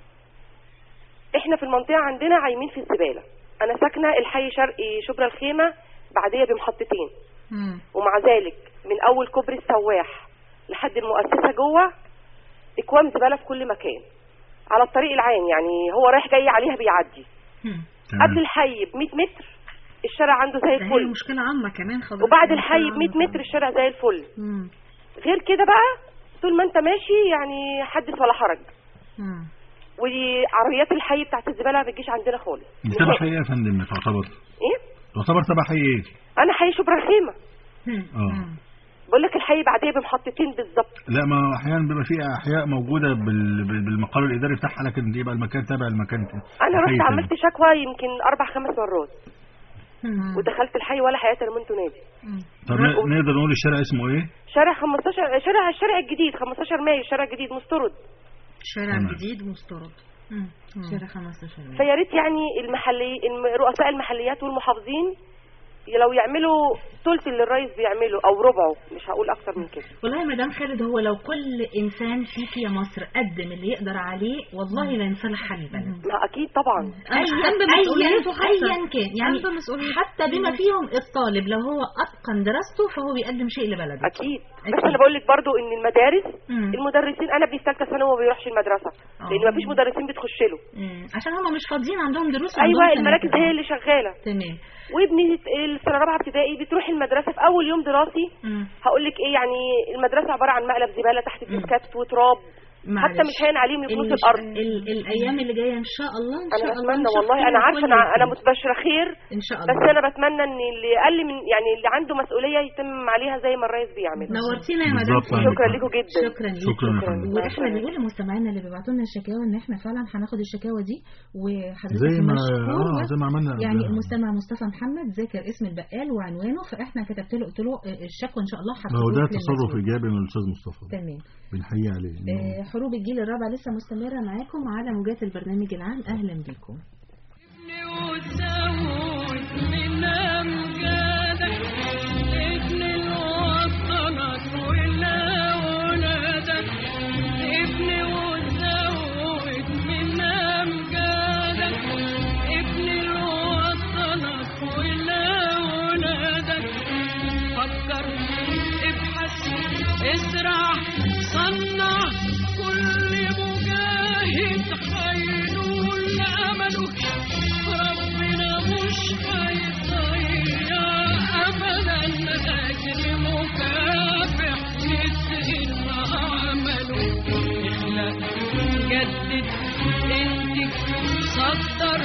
احنا في المنطقه عندنا عايمين في الزباله انا ساكنه الحي شرقي شبرا الخيمه بعديه بمحطتين مم. ومع ذلك من اول كوبري السواح لحد المؤسسه جوه اكوام زباله في كل مكان على الطريق العام يعني هو رايح جاي عليها بيعدي تمام. قبل الحي ب 100 متر الشارع عنده زي ده هي الفل مشكلة عامة كمان خلاص وبعد مشكلة الحي ب 100 عامة متر الشارع زي الفل مم. غير كده بقى طول ما انت ماشي يعني حدث ولا حرج مم. وعربيات الحي بتاعت الزباله ما بتجيش عندنا خالص دي تبع حي ايه يا فندم تعتبر ايه تعتبر تبع حي ايه انا حي شبرا خيمه اه بقول لك الحي بعديه بمحطتين بالظبط لا ما احيانا بيبقى في احياء موجوده بال- بال- بالمقر الاداري بتاعها لكن يبقى المكان تابع المكان انا حي رحت تاني. عملت شكوى يمكن اربع خمس مرات ودخلت الحي ولا حياه لمن تنادي طب ن- نقدر نقول الشارع اسمه ايه شارع 15 شارع الشارع الجديد 15 مايو الشارع الجديد مسترد شارع تمام. جديد مستورد شارع 15 مايو. فيا ريت يعني المحلي الم- رؤساء المحليات والمحافظين لو يعملوا ثلث اللي الرئيس بيعمله او ربعه مش هقول اكتر من كده والله يا مدام خالد هو لو كل انسان فيك يا مصر قدم اللي يقدر عليه والله لا ينصلح حال البلد ما اكيد طبعا ايا قد مسؤوليته حتى. ايا كان يعني قد مسؤوليته. حتى بما فيهم الطالب لو هو اتقن دراسته فهو بيقدم شيء لبلده اكيد بس انا بقول لك برضو ان المدارس مم. المدرسين انا ابني في ثالثه ثانوي وما بيروحش المدرسه لان ما فيش مدرسين بتخش له مم. عشان هم مش فاضيين عندهم دروس ايوه وعندهم المراكز سنة. هي اللي شغاله تمام وابني السنه رابعه ابتدائي بتروح المدرسه في اول يوم دراسي مم. هقول لك ايه يعني المدرسه عباره عن مقلب زباله تحت الديسكات وتراب معلش. حتى مش هين عليهم يفلوس المش- الارض ال- الايام اللي جايه ان شاء الله ان انا شاء الله بتمنى نشوف والله خير انا عارفه وكل انا انا يكون. متبشره خير ان شاء الله بس انا بتمنى ان اللي اقل من يعني اللي عنده مسؤوليه يتم عليها زي ما الرئيس بيعمل نورتينا يا مدام بالظبط، عندك شكرا حق. لكم جدا شكرا ليك شكرا يا فندم. واحنا بنقول لمستمعينا اللي بيبعتوا لنا الشكاوى ان احنا فعلا هناخد الشكاوى دي وحضرتك زي ما مشكور اه زي ما عملنا يعني قبلها. المستمع مصطفى محمد ذاكر اسم البقال وعنوانه فاحنا كتبت له قلت له آه، الشكوى ان شاء الله ما هو ده هتروح تصرف للمسؤول. ايجابي من الاستاذ مصطفى تمام بنحيي عليه إنه آه، حروب الجيل الرابع لسه مستمرة معاكم على موجات البرنامج العام أهلا بكم وتزود من أمجادك ابن الوطنك ولادك ابن وتزود من أمجادك ابن الوطنك ولادك فكر ابحث ازرع صنع كل مجاهد حينول أمله ربنا مش هيضيع أبدا أجر مكافح مثل عمله اخلق جدد انتج صدر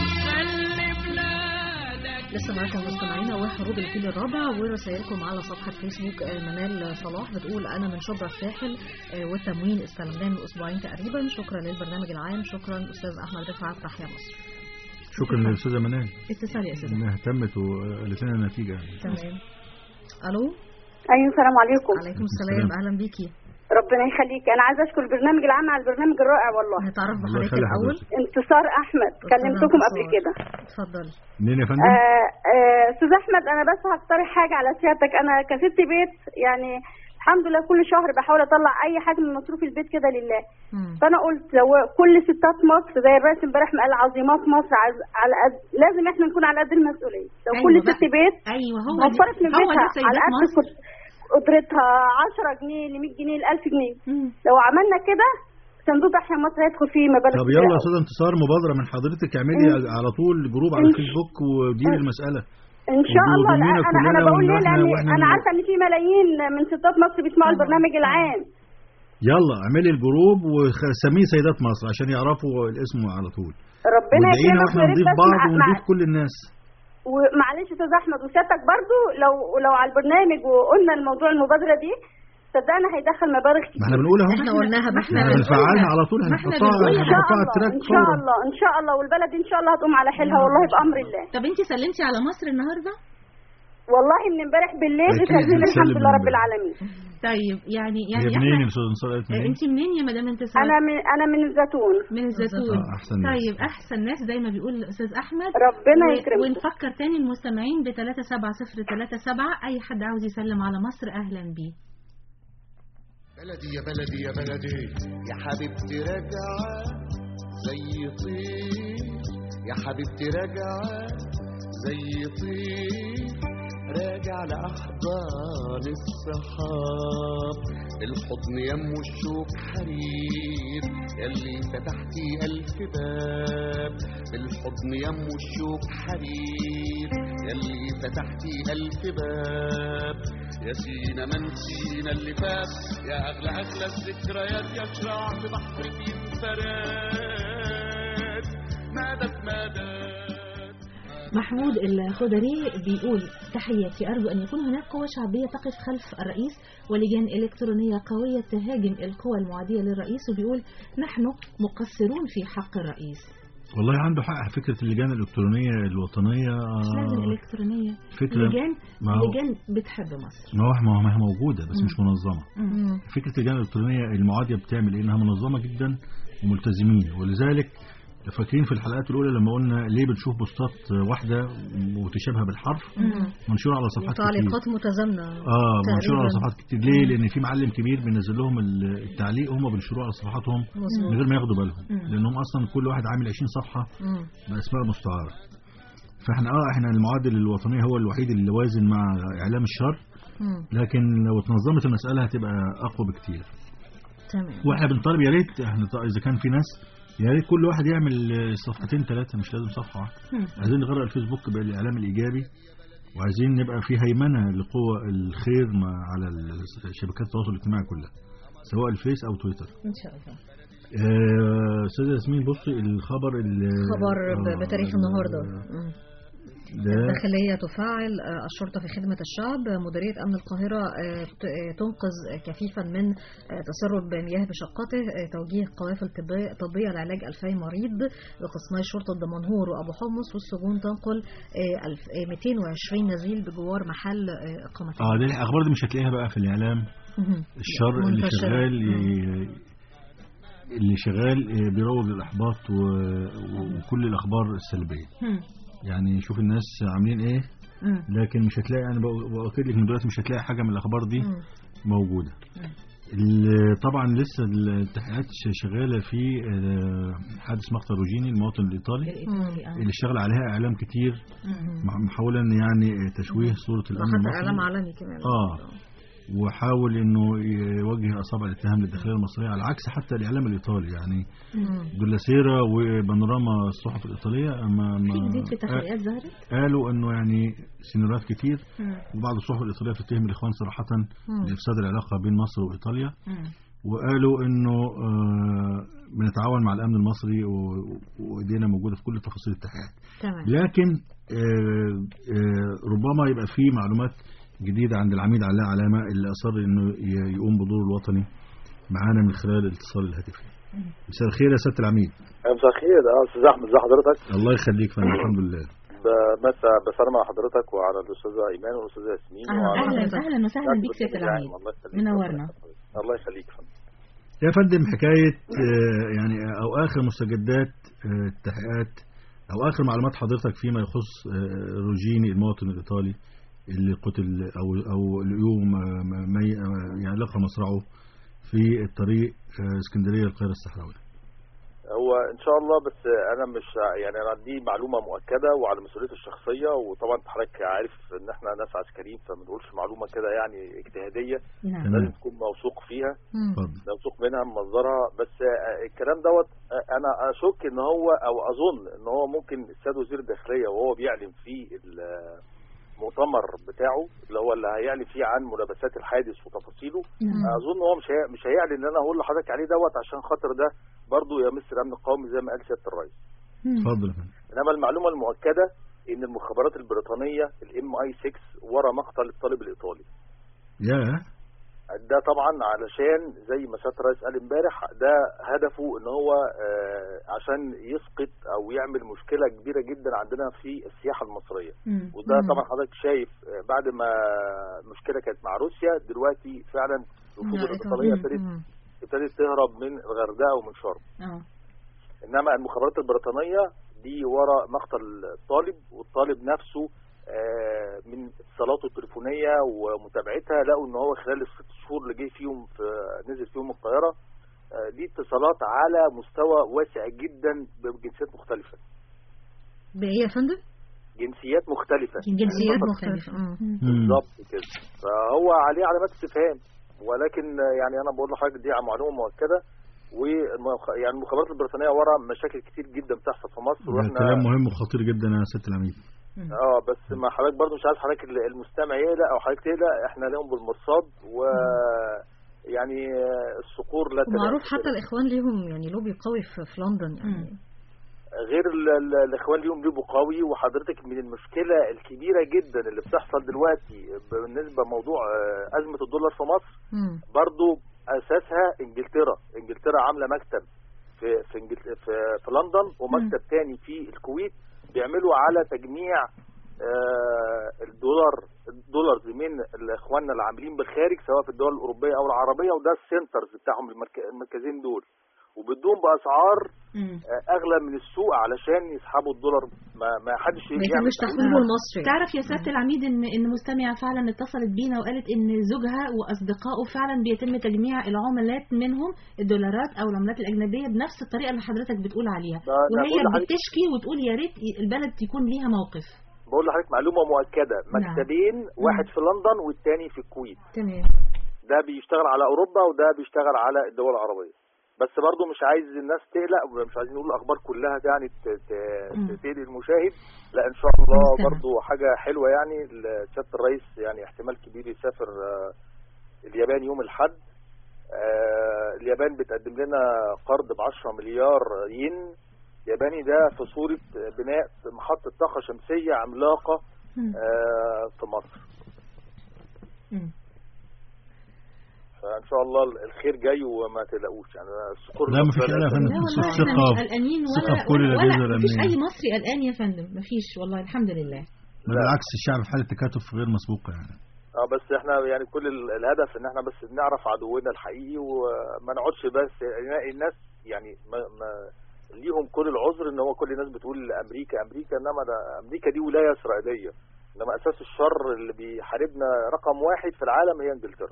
خلي بلادك لسه معاكم مستمعينا وحروب الجيل الرابع ورسائلكم على صفحة فيسبوك آه، منال صلاح بتقول أنا من شبرا الساحل آه، والتموين استلمناه من أسبوعين تقريبا شكرا للبرنامج العام شكرا أستاذ أحمد رفعت تحيا مصر شكرا للاستاذه منال اتصال يا أستاذ انها اهتمت وقالت لنا النتيجه تمام ألو ايوه السلام عليكم عليكم السلام أهلا بيكي ربنا يخليك انا عايزه اشكر البرنامج العام على البرنامج الرائع والله نتعرف الله بحضرتك يخلي الأول حضرتك. انتصار احمد كلمتكم قبل انتصار. كده اتفضلي منين يا فندم؟ آه، آه، استاذ احمد انا بس هقترح حاجه على سيادتك انا كست بيت يعني الحمد لله كل شهر بحاول اطلع اي حاجه من مصروف البيت كده لله فانا قلت لو كل ستات مصر زي الرئيس امبارح ما قال عظيمات مصر عز- على قد لازم احنا نكون على قد المسؤوليه لو أيوة كل بقى. ست بيت أيوة هو وفرت من هو ده بيتها سيدات على قد مصر. قد- قدرتها 10 جنيه ل 100 جنيه ل 1000 جنيه لو عملنا كده صندوق تحيا مصر هيدخل فيه مبالغ طب كبيرة يلا يا أوي. استاذ انتصار مبادره من حضرتك اعملي على طول جروب على إن- الفيسبوك وديري المساله ان شاء الله لا وضمينا انا انا كلنا بقول ليه وإن لان إحنا- وإحنا انا من- عارفه ان في ملايين من ستات مصر بيسمعوا البرنامج العام يلا اعملي الجروب وسميه سيدات مصر عشان يعرفوا الاسم على طول ربنا وادعينا يكرمك واحنا ويا ريت نضيف بس بعض مع- مع- ونضيف كل الناس ومعلش يا استاذ احمد وسيادتك برضو لو لو على البرنامج وقلنا الموضوع المبادره دي صدقنا هيدخل مبالغ كتير ما احنا بنقولها اهو احنا قلناها ما احنا احنا بنفعلها على طول هنحطها ان شاء هنحطها على الله التراك ان شاء فورا الله ان شاء الله والبلد دي ان شاء الله هتقوم على حيلها والله بامر الله طب انت سلمتي على مصر النهارده والله من امبارح بالليل أكيد بتنزل بنسلم الحمد لله من رب امبارح. العالمين طيب يعني هي يعني منين يا احنا استاذ انتصار قالت منين؟ انت منين يا مدام انتصار انا من انا من الزيتون من الزيتون آه، أحسن ناس. طيب احسن ناس زي ما بيقول الاستاذ احمد ربنا و- يكرمكم. ونفكر تاني المستمعين ب 3737 اي حد عاوز يسلم على مصر اهلا بيه بلدي يا بلدي يا بلدي يا حبيبتي راجعة زي طير يا حبيبتي راجعة زي طير راجع لأحضان الصحاب الحضن يم الشوق حرير يلي فتحتي ألف باب الحضن يم الشوق حرير يلي فتحتي ألف باب يا سينا ما نسينا اللي فات يا أغلى أغلى الذكريات يا شراع في بحر فيه فرات مدد مدد محمود الخضري بيقول تحياتي أرجو أن يكون هناك قوة شعبية تقف خلف الرئيس ولجان إلكترونية قوية تهاجم القوى المعادية للرئيس وبيقول نحن مقصرون في حق الرئيس والله عنده حق فكرة اللجان الإلكترونية الوطنية مش لازم آه، إلكترونية فكرة لجان ما هو- لجان بتحب مصر ما هو ما هو- ما هي موجودة بس مم. مش منظمة مم. فكرة اللجان الإلكترونية المعادية بتعمل إيه؟ إنها منظمة جدا وملتزمين ولذلك فاكرين في الحلقات الأولى لما قلنا ليه بنشوف بوستات واحدة متشابهة بالحرف منشورة على صفحات كتير وتعليقات متزامنة اه منشورة على تقريباً. صفحات كتير ليه؟ مم. لأن في معلم كبير بينزل لهم ال- التعليق هم بينشروه على صفحاتهم مظبوط. من غير ما ياخدوا بالهم مم. لأنهم أصلا كل واحد عامل 20 صفحة مم. بأسماء مستعارة فاحنا اه احنا المعادل الوطنية هو الوحيد اللي وازن مع إعلام الشر مم. لكن لو اتنظمت المسألة هتبقى أقوى بكتير تمام واحنا بنطالب يا ريت احنا ط- إذا كان في ناس يا ريت كل واحد يعمل آه، صفحتين ثلاثة مش لازم صفحة واحدة مم. عايزين نغرق الفيسبوك بالإعلام الإيجابي وعايزين نبقى في هيمنة لقوى الخير مع على ال- شبكات التواصل الاجتماعي كلها سواء الفيس أو تويتر إن شاء الله آه، أستاذة ياسمين بصي الخبر اللي خبر ب- آه، بتاريخ النهارده مم. ده الداخلية تفعل آه، الشرطة في خدمة الشعب مديرية أمن القاهرة آه، ت- آه، تنقذ كفيفا من آه، تسرب مياه بشقته آه، توجيه قوافل طبية- طبية لعلاج 2000 مريض بقسمي شرطة دمنهور وأبو حمص والسجون تنقل آه، الف- آه، 220 نزيل بجوار محل آه، إقامتهم اه دي الأخبار دي مش هتلاقيها بقى في الإعلام مهم. الشر اللي منتشرة. شغال مم. ي- اللي شغال آه، بيروج للإحباط و- وكل الأخبار السلبية مم. يعني شوف الناس عاملين ايه مم. لكن مش هتلاقي انا بأ- باكد لك من دلوقتي مش هتلاقي حاجه من الاخبار دي مم. موجوده ال- طبعا لسه التحقيقات ش- شغاله في آه، حادث مقتل روجيني المواطن الايطالي الإيطالي آه. اللي اشتغل عليها اعلام كتير مم. مع- محاولا يعني تشويه صوره الامن وحتى المصري إعلام عالمي كمان اه وحاول انه يوجه اصابع الاتهام للداخليه المصريه على عكس حتى الاعلام الايطالي يعني مم. دولاسيرا وبانوراما الصحف الايطاليه ما في ما جديد في تحقيقات ظهرت قالوا انه يعني سيناريوهات كتير مم. وبعض الصحف الايطاليه بتتهم الاخوان صراحه مم. لافساد العلاقه بين مصر وايطاليا مم. وقالوا انه آه، بنتعاون مع الامن المصري و- وايدينا موجوده في كل تفاصيل التحقيقات تمام لكن آه، آه، ربما يبقى في معلومات جديده عند العميد علاء علامه اللي اصر انه ي- يقوم بدور الوطني معانا من خلال الاتصال الهاتفي مساء الخير يا سياده العميد مساء الخير اه استاذ احمد ازي حضرتك الله يخليك فندم الحمد لله بمسا بسلم على حضرتك وعلى الاستاذه ايمان والاستاذه ياسمين أهلا وعلى أهلا أهلا وسهلا بيك سيادة العميد الله يخليك منورنا الله يخليك فندم يا فندم حكاية آه، يعني أو آخر مستجدات آه، التحقيقات أو آخر معلومات حضرتك فيما يخص آه، روجيني المواطن الإيطالي اللي قتل أو أو اليوم آه، مي آه، يعني لقى مصرعه في الطريق آه، اسكندرية القاهرة الصحراوية هو ان شاء الله بس انا مش يعني انا دي معلومه مؤكده وعلى مسؤوليتي الشخصيه وطبعا انت حضرتك عارف ان احنا ناس عسكريين فما نقولش معلومه كده يعني اجتهاديه نعم لازم تكون موثوق فيها اتفضل موثوق منها من مصدرها بس آه، الكلام دوت آه، انا اشك ان هو او اظن ان هو ممكن السيد وزير الداخليه وهو بيعلن في المؤتمر بتاعه اللي هو اللي هيعلن فيه عن ملابسات الحادث وتفاصيله نعم. اظن هو مش هي- مش هيعلن اللي انا هقول لحضرتك عليه دوت عشان خاطر ده برضه يمس الامن القومي زي ما قال سياده الرئيس مم. اتفضل يا فندم انما المعلومه المؤكده ان المخابرات البريطانيه الام اي 6 ورا مقتل الطالب الايطالي يا ده طبعا علشان زي ما سياده الرئيس قال امبارح ده هدفه ان هو آه، عشان يسقط او يعمل مشكله كبيره جدا عندنا في السياحه المصريه مم. وده مم. طبعا حضرتك شايف آه، بعد ما المشكله كانت مع روسيا دلوقتي فعلا الوفود لا، الايطاليه مم. ابتدت مم. ابتدت تهرب من الغردقه ومن شرم اه انما المخابرات البريطانيه دي ورا مقتل الطالب والطالب نفسه آه، من اتصالاته التليفونيه ومتابعتها لقوا ان هو خلال الست شهور اللي جه فيهم في نزل فيهم القاهره آه، دي اتصالات على مستوى واسع جدا بجنسيات مختلفه بإيه يا فندم؟ جنسيات مختلفه جنسيات فقط مختلفة مم. بالظبط كده فهو عليه علامات استفهام ولكن يعني انا بقول لحضرتك دي معلومه مؤكده والمخ... يعني المخابرات البريطانيه ورا مشاكل كتير جدا بتحصل في مصر ده واحنا كلام مهم وخطير جدا يا سياده العميد اه بس ما حضرتك برضو مش عايز حضرتك ال- المستمع يقلق او حضرتك تقلق احنا لهم بالمرصاد و يعني الصقور لا ومعروف تنام. حتى الإخوان ليهم يعني لوبي قوي في في لندن يعني غير ال- ال- الاخوان ليهم ليبو قوي وحضرتك من المشكله الكبيره جدا اللي بتحصل دلوقتي بالنسبه لموضوع آه، ازمه الدولار في مصر مم. برضو اساسها انجلترا انجلترا عامله مكتب في في, إنجل... في في لندن ومكتب تاني في الكويت بيعملوا على تجميع آه، الدولار الدولارز من اخواننا اللي عاملين بالخارج سواء في الدول الاوروبيه او العربيه وده السنترز بتاعهم المرك... المركزين دول وبدون باسعار آه، اغلى من السوق علشان يسحبوا الدولار ما ما حدش يعمل تعرف يا سياده العميد ان ان مستمعه فعلا اتصلت بينا وقالت ان زوجها واصدقائه فعلا بيتم تجميع العملات منهم الدولارات او العملات الاجنبيه بنفس الطريقه اللي حضرتك بتقول عليها ده- ده وهي بقول لحضرتك- بتشكي وتقول يا ريت البلد يكون ليها موقف بقول لحضرتك معلومه مؤكده مكتبين واحد في لندن والتاني في الكويت تمام ده بيشتغل على اوروبا وده بيشتغل على الدول العربيه بس برضو مش عايز الناس تقلق مش عايزين نقول الاخبار كلها يعني ت- ت- مم. تقلق المشاهد لا ان شاء الله مستمع. برضو حاجه حلوه يعني ال- سياده الرئيس يعني احتمال كبير يسافر آه، اليابان يوم الاحد آه، اليابان بتقدم لنا قرض ب 10 مليار ين ياباني ده في صوره بناء محطه طاقه شمسيه عملاقه آه، في مصر مم. فان شاء الله الخير جاي وما تقلقوش يعني الصقور لا مفيش قلق يا فندم لا والله ثقة احنا مش قلقانين ثقة ولا في كل ولا, الأجهزة ولا مفيش اي الأمنية مصري قلقان يا فندم مفيش والله الحمد لله بل بالعكس الشعب في حالة تكاتف غير مسبوقة يعني اه بس احنا يعني كل ال- الهدف ان احنا بس نعرف عدونا الحقيقي وما نقعدش بس يعني الناس يعني ما, ما ليهم كل العذر ان هو كل الناس بتقول امريكا امريكا انما ده امريكا دي ولايه اسرائيليه انما اساس الشر اللي بيحاربنا رقم واحد في العالم هي انجلترا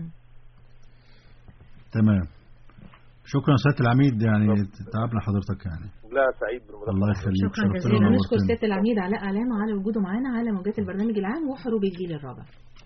تمام شكرا سيادة العميد يعني تعبنا حضرتك يعني لا سعيد بالمداخله الله يخليك شكرا شرفتنا جزيلا نشكر ونورتنا. سياده العميد علاء علامه على وجوده معانا على موجات البرنامج العام وحروب الجيل الرابع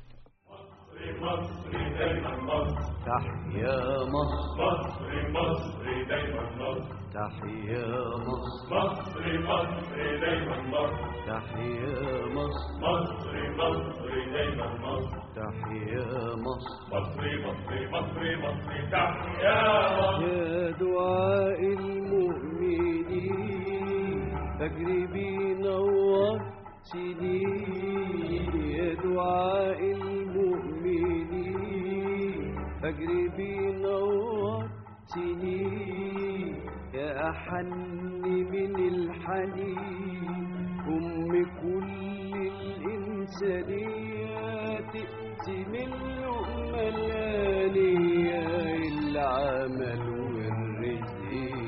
تحيا مصر مصر مصر دايما مصر تحيا مصر مصر مصر دايما مصر تحيا مصر مصر مصر دايما مصر تحيا مصر مصر مصر مصر مصر تحيا مصر يا دعاء المؤمنين فجر بينور سنين يا دعاء المؤمنين فجر بينور سنين يا أحن من الحنين أم كل الإنسانيات تقسم اللقمة الآنية العمل والرزق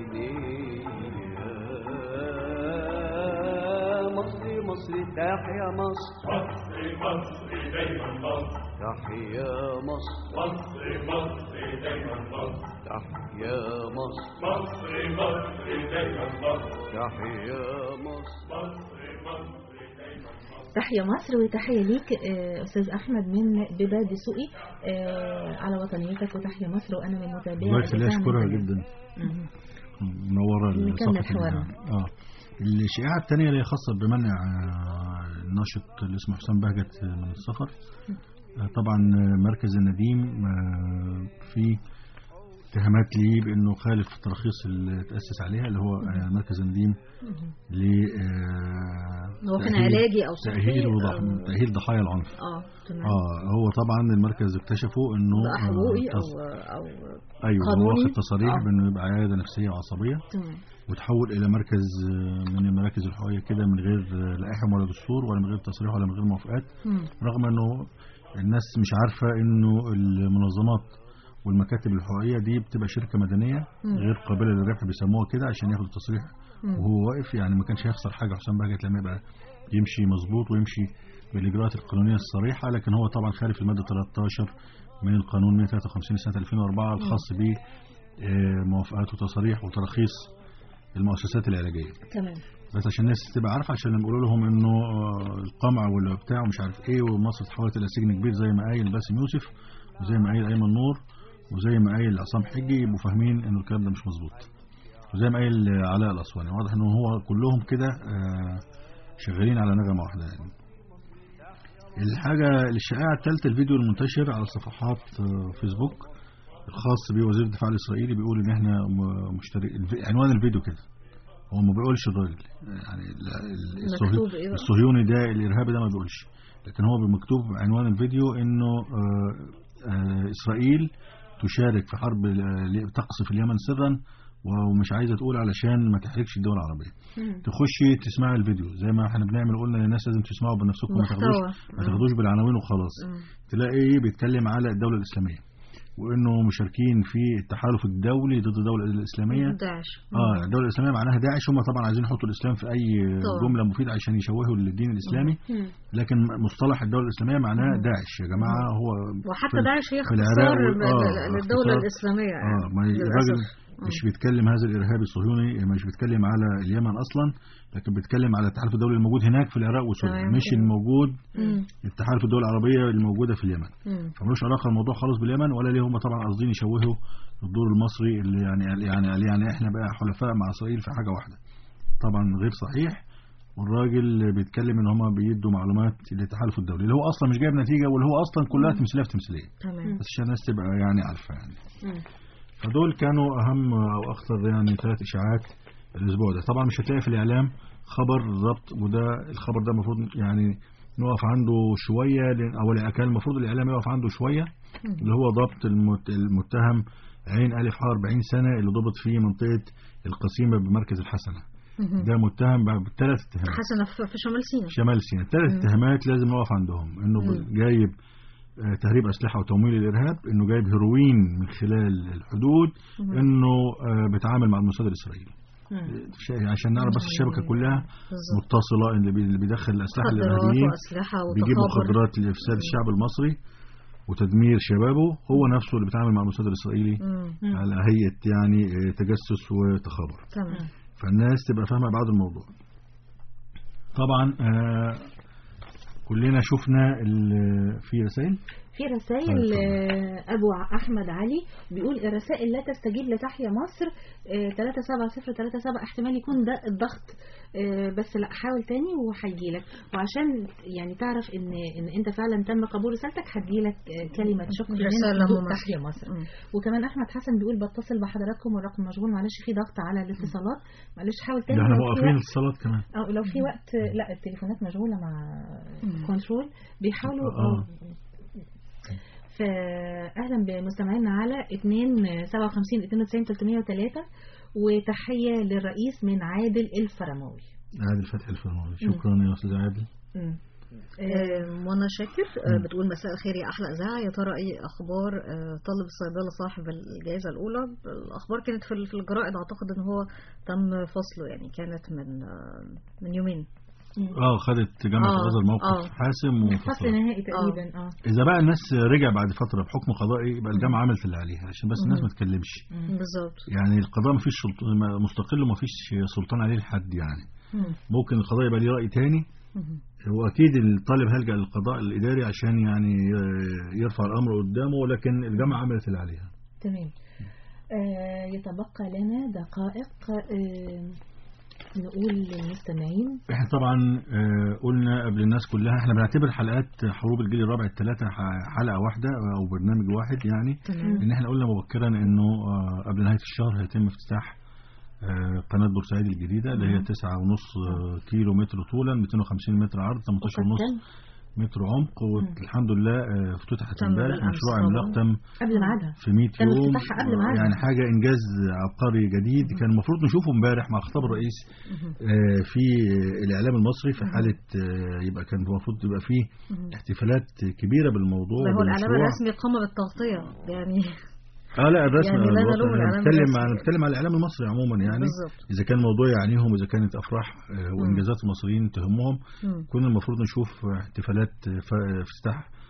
نية مصر مصر تحيا مصر مصر مصر دايما مصر تحيا مصر مصر مصر دايما مصر تحيا مصر مصر مصر دايما مصر تحيا مصر مصر مصر تحية مصر وتحية ليك آه، أستاذ أحمد من بباد سوقي آه، على وطنيتك وتحية مصر وأنا من متابعي الله يخليها الإذاعة اشكرها المدنية. جدا مم. منورة نكمل صفحة حوارنا. الإذاعة. اه الشائعة الثانية اللي هي خاصة بمنع آه، الناشط اللي اسمه حسام بهجت من السفر آه، طبعا آه، مركز النديم آه، في اتهامات ليه بانه خالف التراخيص اللي تاسس عليها اللي هو آه، مركز النديم ل آه، هو كان تأهيل- علاجي أو صحي تأهيل وضح... أو- تأهيل ضحايا العنف اه تمام اه هو طبعا المركز اكتشفوا انه بقى آه، حقوقي تص- أو أو ايوه هو قانوني واخد تصاريح آه. بانه يبقى عياده نفسيه وعصبيه تمام وتحول الى مركز آه، من المراكز الحقوقيه كده من غير آه، لائحه ولا دستور ولا من غير تصريح ولا من غير موافقات مم. رغم انه الناس مش عارفه انه المنظمات والمكاتب الحقوقيه دي بتبقى شركه مدنيه مم. غير قابله للربح بيسموها كده عشان ياخد التصريح مم. وهو واقف يعني ما كانش هيخسر حاجه حسام بهجت لما يبقى يمشي مظبوط ويمشي بالاجراءات القانونيه الصريحه لكن هو طبعا خالف الماده 13 من القانون 153 سنه 2004 الخاص ب آه، موافقات وتصاريح وتراخيص المؤسسات العلاجيه تمام بس عشان الناس تبقى عارفه عشان لما يقولوا لهم انه آه، القمع ولا بتاع ومش عارف ايه ومصر اتحولت الى سجن كبير زي ما قايل باسم يوسف وزي ما قايل ايمن نور وزي ما قايل عصام حجي يبقوا فاهمين انه الكلام ده مش مظبوط وزي ما قايل علاء الاسواني واضح انه هو كلهم كده آه، شغالين على نغمه واحده يعني الحاجه الشائعه الثالثه الفيديو المنتشر على صفحات آه، فيسبوك الخاص بوزير الدفاع الاسرائيلي بيقول ان احنا م- مشترك الف- عنوان الفيديو كده هو ما بيقولش الراجل يعني ال- ال- الصهي- مكتوب إيه بقى؟ الصهيوني ده الارهابي ده ما بيقولش لكن هو بمكتوب عنوان الفيديو انه آه، آه، اسرائيل تشارك في حرب ال- تقصف اليمن سرا ومش عايزه تقول علشان ما تحرجش الدول العربيه تخشي تسمعي الفيديو زي ما احنا بنعمل قلنا للناس لازم تسمعوا بنفسكم ما محتوى. تاخدوش ما تاخدوش بالعناوين وخلاص تلاقي بيتكلم على الدوله الاسلاميه وانه مشاركين في التحالف الدولي ضد الدوله الاسلاميه داعش اه الدوله الاسلاميه معناها داعش هم طبعا عايزين يحطوا الاسلام في اي طبعا. جمله مفيده عشان يشوهوا للدين الاسلامي لكن مصطلح الدوله الاسلاميه معناه داعش يا جماعه هو وحتى في- داعش هي في العراق اختصار وال- آه، للدولة اختصار. الإسلامية يعني اه ما الراجل للأسف. مش بيتكلم هذا الارهابي الصهيوني مش بيتكلم على اليمن اصلا لكن بيتكلم على التحالف الدولي الموجود هناك في العراق وسوريا تمام مش كده. الموجود مم. التحالف الدول العربيه الموجوده في اليمن مم. فملوش علاقه الموضوع خالص باليمن ولا ليه هم طبعا قاصدين يشوهوا الدور المصري اللي يعني يعني يعني احنا بقى حلفاء مع اسرائيل في حاجه واحده طبعا غير صحيح والراجل بيتكلم ان هم بيدوا معلومات للتحالف الدولي اللي هو اصلا مش جايب نتيجه واللي هو اصلا كلها تمثيليه في تمثيليه تمام بس عشان الناس تبقى يعني عارفه يعني فدول كانوا اهم او اخطر يعني ثلاث اشاعات الاسبوع ده طبعا مش هتلاقي في الاعلام خبر ضبط وده الخبر ده المفروض يعني نقف عنده شويه لان او كان المفروض الاعلام يقف عنده شويه اللي هو ضبط المت- المتهم عين الف ح 40 سنه اللي ضبط في منطقه القسيمه بمركز الحسنه مهم. ده متهم بثلاث اتهامات حسنة في في شمال سيناء شمال سيناء ثلاث مم. اتهامات لازم نقف عندهم انه مم. جايب آه، تهريب اسلحه وتمويل الارهاب انه جايب هيروين من خلال الحدود مم. انه آه، بيتعامل مع الموساد الاسرائيلي شا- عشان نعرف بس الشبكه كلها بالظبط. متصله اللي بي- اللي بيدخل الاسلحه مخدرات الارهابيين وأسلحة بيجيب وتخابر. مخدرات لافساد الشعب المصري وتدمير شبابه هو نفسه اللي بيتعامل مع الموساد الاسرائيلي مم. على هيئه يعني آه، تجسس وتخابر تمام فالناس تبقى فاهمه بعض الموضوع طبعا آه كلنا شفنا ال- في رسائل في رسائل آه، ابو ع- احمد علي بيقول الرسائل لا تستجيب لتحيا مصر آه، 37037 احتمال يكون ده الضغط آه، بس لا حاول تاني وهيجي لك وعشان يعني تعرف ان ان انت فعلا تم قبول رسالتك هتجي لك كلمه شكر من رسالة صندوق ممثلة. تحيا مصر وكمان احمد حسن بيقول بتصل بحضراتكم والرقم مشغول معلش في ضغط على الاتصالات معلش حاول تاني ده احنا لو في موقفين وقت- الاتصالات كمان أو لو في وقت لا التليفونات مشغولة مع كنترول بيحاولوا آه. فأهلا بمستمعينا على 2 57 92 303 وتحية للرئيس من عادل الفرماوي عادل فتحي الفرماوي شكرا يا استاذ عادل آه، منى شاكر آه، بتقول مساء الخير يا احلى اذاعه يا ترى ايه اخبار آه، طالب الصيدله صاحب الجائزه الاولى الاخبار كانت في ال- في الجرائد اعتقد ان هو تم فصله يعني كانت من آه، من يومين اه خدت جامعه آه، الازهر موقف آه. حاسم فصل وفصل نهائي تقريبا اه اذا بقى الناس رجع بعد فتره بحكم قضائي يبقى الجامعه عملت اللي عليها عشان بس الناس مم. ما تتكلمش بالظبط يعني القضاء ما فيش مستقل وما فيش سلطان عليه لحد يعني ممكن القضاء يبقى ليه راي تاني واكيد الطالب هيلجا للقضاء الاداري عشان يعني يرفع الامر قدامه ولكن الجامعه عملت اللي عليها تمام آه يتبقى لنا دقائق آه نقول للمستمعين احنا طبعا آه، قلنا قبل الناس كلها احنا بنعتبر حلقات حروب الجيل الرابع الثلاثه ح- حلقه واحده او برنامج واحد يعني تمام. ان احنا قلنا مبكرا انه آه، قبل نهايه الشهر هيتم افتتاح آه، قناه بورسعيد الجديده اللي هي 9.5 كيلو متر طولا 250 متر عرض 18 ونص متر عمق والحمد لله آه، افتتحت تم امبارح بالأمس مشروع طبعاً. عملاق تم قبل ميعادها في 100 كان يوم افتتاحها قبل ميعادها. يعني حاجه انجاز عبقري جديد كان المفروض نشوفه امبارح مع خطاب الرئيس آه، في الاعلام المصري في حاله آه، يبقى كان المفروض يبقى فيه احتفالات كبيره بالموضوع هو الاعلام بالمشروع. الرسمي قام بالتغطيه يعني اه لا الرسم يعني لا الوطني. نلوم انا الإعلام بتكلم الرسمي. انا بتكلم على الاعلام المصري عموما يعني بالظبط. اذا كان الموضوع يعنيهم واذا كانت افراح آه، وانجازات المصريين تهمهم مم. كنا المفروض نشوف احتفالات ف- افتتاح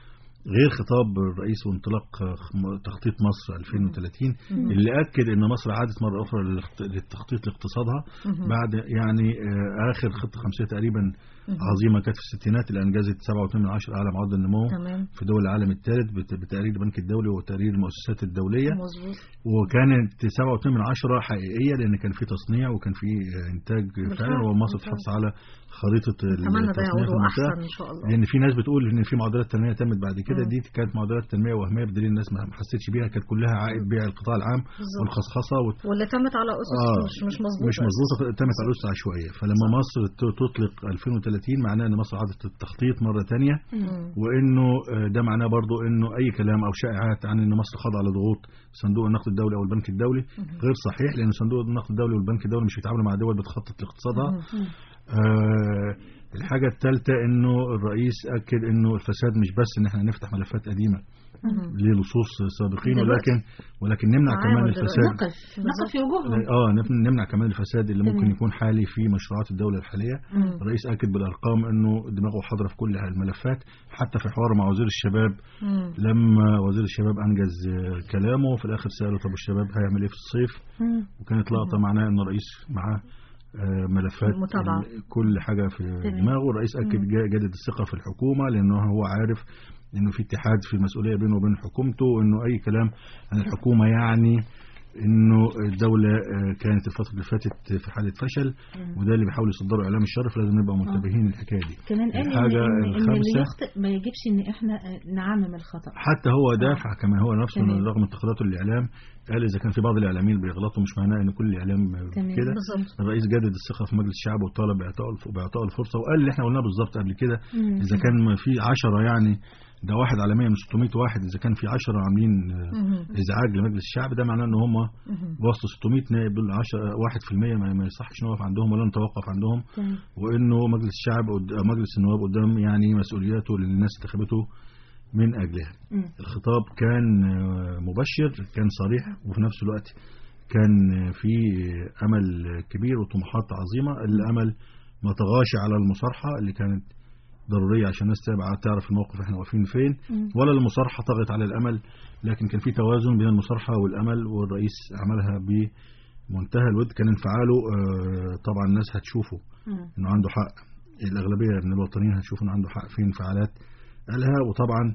غير خطاب الرئيس وانطلاق خ- تخطيط مصر 2030 مم. اللي اكد ان مصر عادت مره اخرى للاخت- للتخطيط لاقتصادها مم. بعد يعني آه، اخر خطه خمسيه تقريبا مم. عظيمه كانت في الستينات اللي انجزت 7.2 اعلى معدل نمو تمام. في دول العالم الثالث بت- بتقرير البنك الدولي وتقرير المؤسسات الدوليه مظبوط وكانت 7.2 حقيقيه لان كان في تصنيع وكان في آه، انتاج بالفعل، فعلا ومصر بالفعل. تحافظ على خريطه اتمنى ده التصنيع في يعود المنطقه احسن ان شاء الله لان في ناس بتقول ان في معدلات تنميه تمت بعد كده مم. دي كانت معدلات تنميه وهميه بدليل الناس ما ما حسيتش بيها كانت كلها عائد بيع القطاع العام بالظبط. والخصخصه وال... واللي تمت على اسس آه مش مش مظبوطه مش مظبوطه تمت على الاسس عشوائيه فلما مصر ت- تطلق 2030 معناه ان مصر عادت التخطيط مره ثانيه مم. وانه آه، ده معناه برضو انه اي كلام او شائعات عن ان مصر خاضعه لضغوط صندوق النقد الدولي او البنك الدولي غير صحيح لان صندوق النقد الدولي والبنك الدولي مش بيتعاملوا مع دول بتخطط لاقتصادها آه الحاجة الثالثة انه الرئيس اكد انه الفساد مش بس ان احنا نفتح ملفات قديمة للصوص سابقين دلوقتي. ولكن ولكن نمنع تعامل كمان دلوقتي. الفساد نقف نقف في وجوههم اه نف- نمنع كمان الفساد اللي ممكن تمام. يكون حالي في مشروعات الدولة الحالية مم. الرئيس اكد بالارقام انه دماغه حاضرة في كل الملفات حتى في حواره مع وزير الشباب مم. لما وزير الشباب انجز آه، كلامه وفي الاخر ساله طب الشباب هيعمل ايه في الصيف مم. وكانت لقطه معناها ان الرئيس معاه آه، ملفات متابعة. ال- كل حاجه في تمام. دماغه الرئيس اكد مم. جا- جدد الثقه في الحكومه لانه هو عارف انه في اتحاد في المسؤوليه بينه وبين حكومته وانه اي كلام عن الحكومه يعني انه الدوله آه، كانت الفتره اللي فاتت في حاله فشل مم. وده اللي بيحاولوا يصدروا اعلام الشر فلازم نبقى منتبهين للحكايه دي كمان قال إن, الحاجه إن, إن اللي الخامسه يخطئ ما يجبش إن إحنا آه، نعمم الخطأ حتى هو دافع كمان هو نفسه تمام. من رغم انتقاداته للاعلام قال اذا كان في بعض الاعلاميين بيغلطوا مش معناه ان كل الاعلام تمام. كده بالظبط. الرئيس جدد الثقه في مجلس الشعب وطالب باعطاء باعطاء الفرصه وقال اللي احنا قلناه بالظبط قبل كده مم. اذا كان في 10 يعني ده واحد على 100 من 600 واحد اذا كان في 10 عاملين آه، مم. ازعاج لمجلس الشعب ده معناه ان هم وسط 600 نائب دول 10 1% ما ما يصحش نقف عندهم ولا نتوقف عندهم تمام. وانه مجلس الشعب قد- مجلس النواب قدام يعني مسؤولياته اللي الناس انتخبته من اجلها مم. الخطاب كان آه، مبشر كان صريح وفي نفس الوقت كان آه، في امل كبير وطموحات عظيمه الامل ما طغاش على المصارحه اللي كانت ضروريه عشان الناس تبقى تعرف الموقف احنا واقفين فين مم. ولا المصارحه طغت على الامل لكن كان في توازن بين المصارحه والامل والرئيس عملها بمنتهى الود كان انفعاله آه، طبعا الناس هتشوفه مم. انه عنده حق الاغلبيه من الوطنيين هتشوف انه عنده حق في انفعالات قالها وطبعا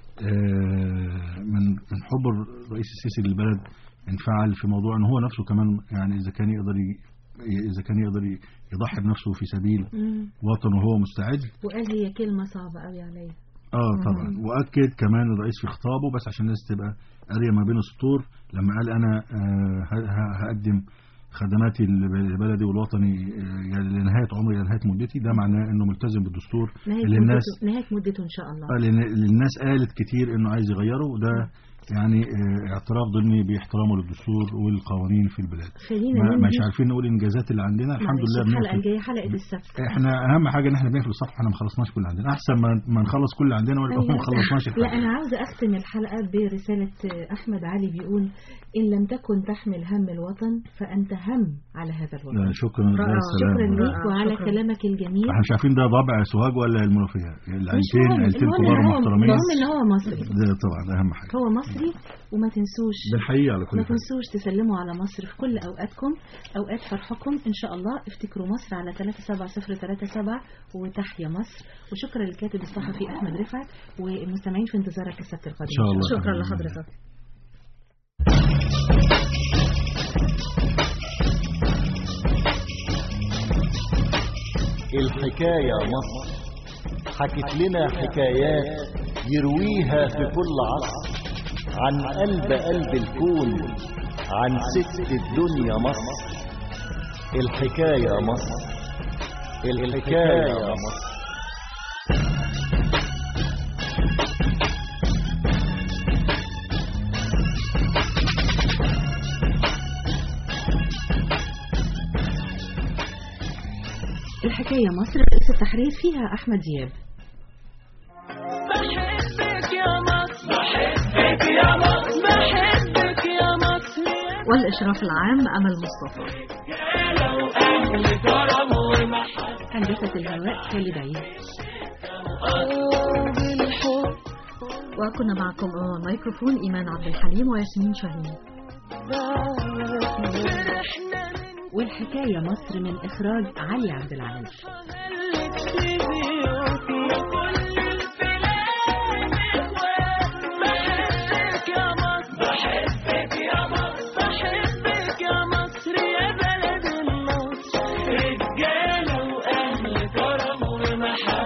آه، من من حب الرئيس السيسي للبلد انفعل في موضوع ان هو نفسه كمان يعني اذا كان يقدر ي- اذا كان يقدر ي- يضحي بنفسه في سبيل مم. وطنه وهو مستعد وقال هي كلمة صعبة قوي عليا اه طبعا واكد كمان الرئيس في خطابه بس عشان الناس تبقى قاريه ما بين السطور لما قال انا آه، ه- ه- هقدم خدماتي لبلدي والوطني آه، يعني لنهايه عمري لنهايه مدتي ده معناه انه ملتزم بالدستور نهاية اللي الناس مدته نهاية مدته إن شاء الله آه، لان اللي الناس قالت كتير انه عايز يغيره وده يعني آه، اعتراف ضمني باحترامه للدستور والقوانين في البلاد خلينا ما ننهي- مش عارفين نقول الانجازات اللي عندنا الحمد معلش، لله الحلقة بنقفل الجاية حلقة السبت احنا اهم حاجه ان احنا بنقفل الصفحه احنا ما خلصناش كل اللي عندنا احسن ما ما نخلص كل اللي عندنا ونبقى أيوة. ما خلصناش لا الحلقه أنا عاوزة أختم الحلقة برسالة أحمد علي بيقول إن لم تكن تحمل هم الوطن فأنت هم على هذا الوطن لا، شكرا رائع. يا سلام شكرا ليك رائع. وعلى شكراً. كلامك الجميل احنا مش عارفين ده ضبع سوهاج ولا المنوفيه مش العيلتين مهم عيلتين المهم كبار إن هو- محترمين المهم إن هو مصري ده طبعا اهم حاجه هو مصري وما تنسوش بنحييه على كل ما حاجه تنسوش تسلموا على مصر في كل أوقاتكم أوقات فرحكم إن شاء الله افتكروا مصر على 37037 وتحيا مصر وشكرا للكاتب الصحفي أحمد رفعت والمستمعين في انتظارك السبت القادم إن شاء الله. شكرا لحضرتك الحكاية مصر حكت لنا حكايات يرويها في كل عصر عن قلب قلب الكون عن ست الدنيا مصر الحكاية مصر الحكاية مصر الحكاية مصر رئيس التحرير فيها أحمد دياب بحبك يا مصر بحبك يا مصر بحبك يا مصر والإشراف العام أمل مصطفى لو أهل كرم ومحبة هندسة الهواء خالد عيد بالحب وكنا معكم أمام الميكروفون إيمان عبد الحليم وياسمين شاهين والحكاية مصر من إخراج علي عبد العال بحبك يا مصر بحبك يا مصر بحبك يا مصر يا بلد النصر رجالة وأهل كرم ومحبة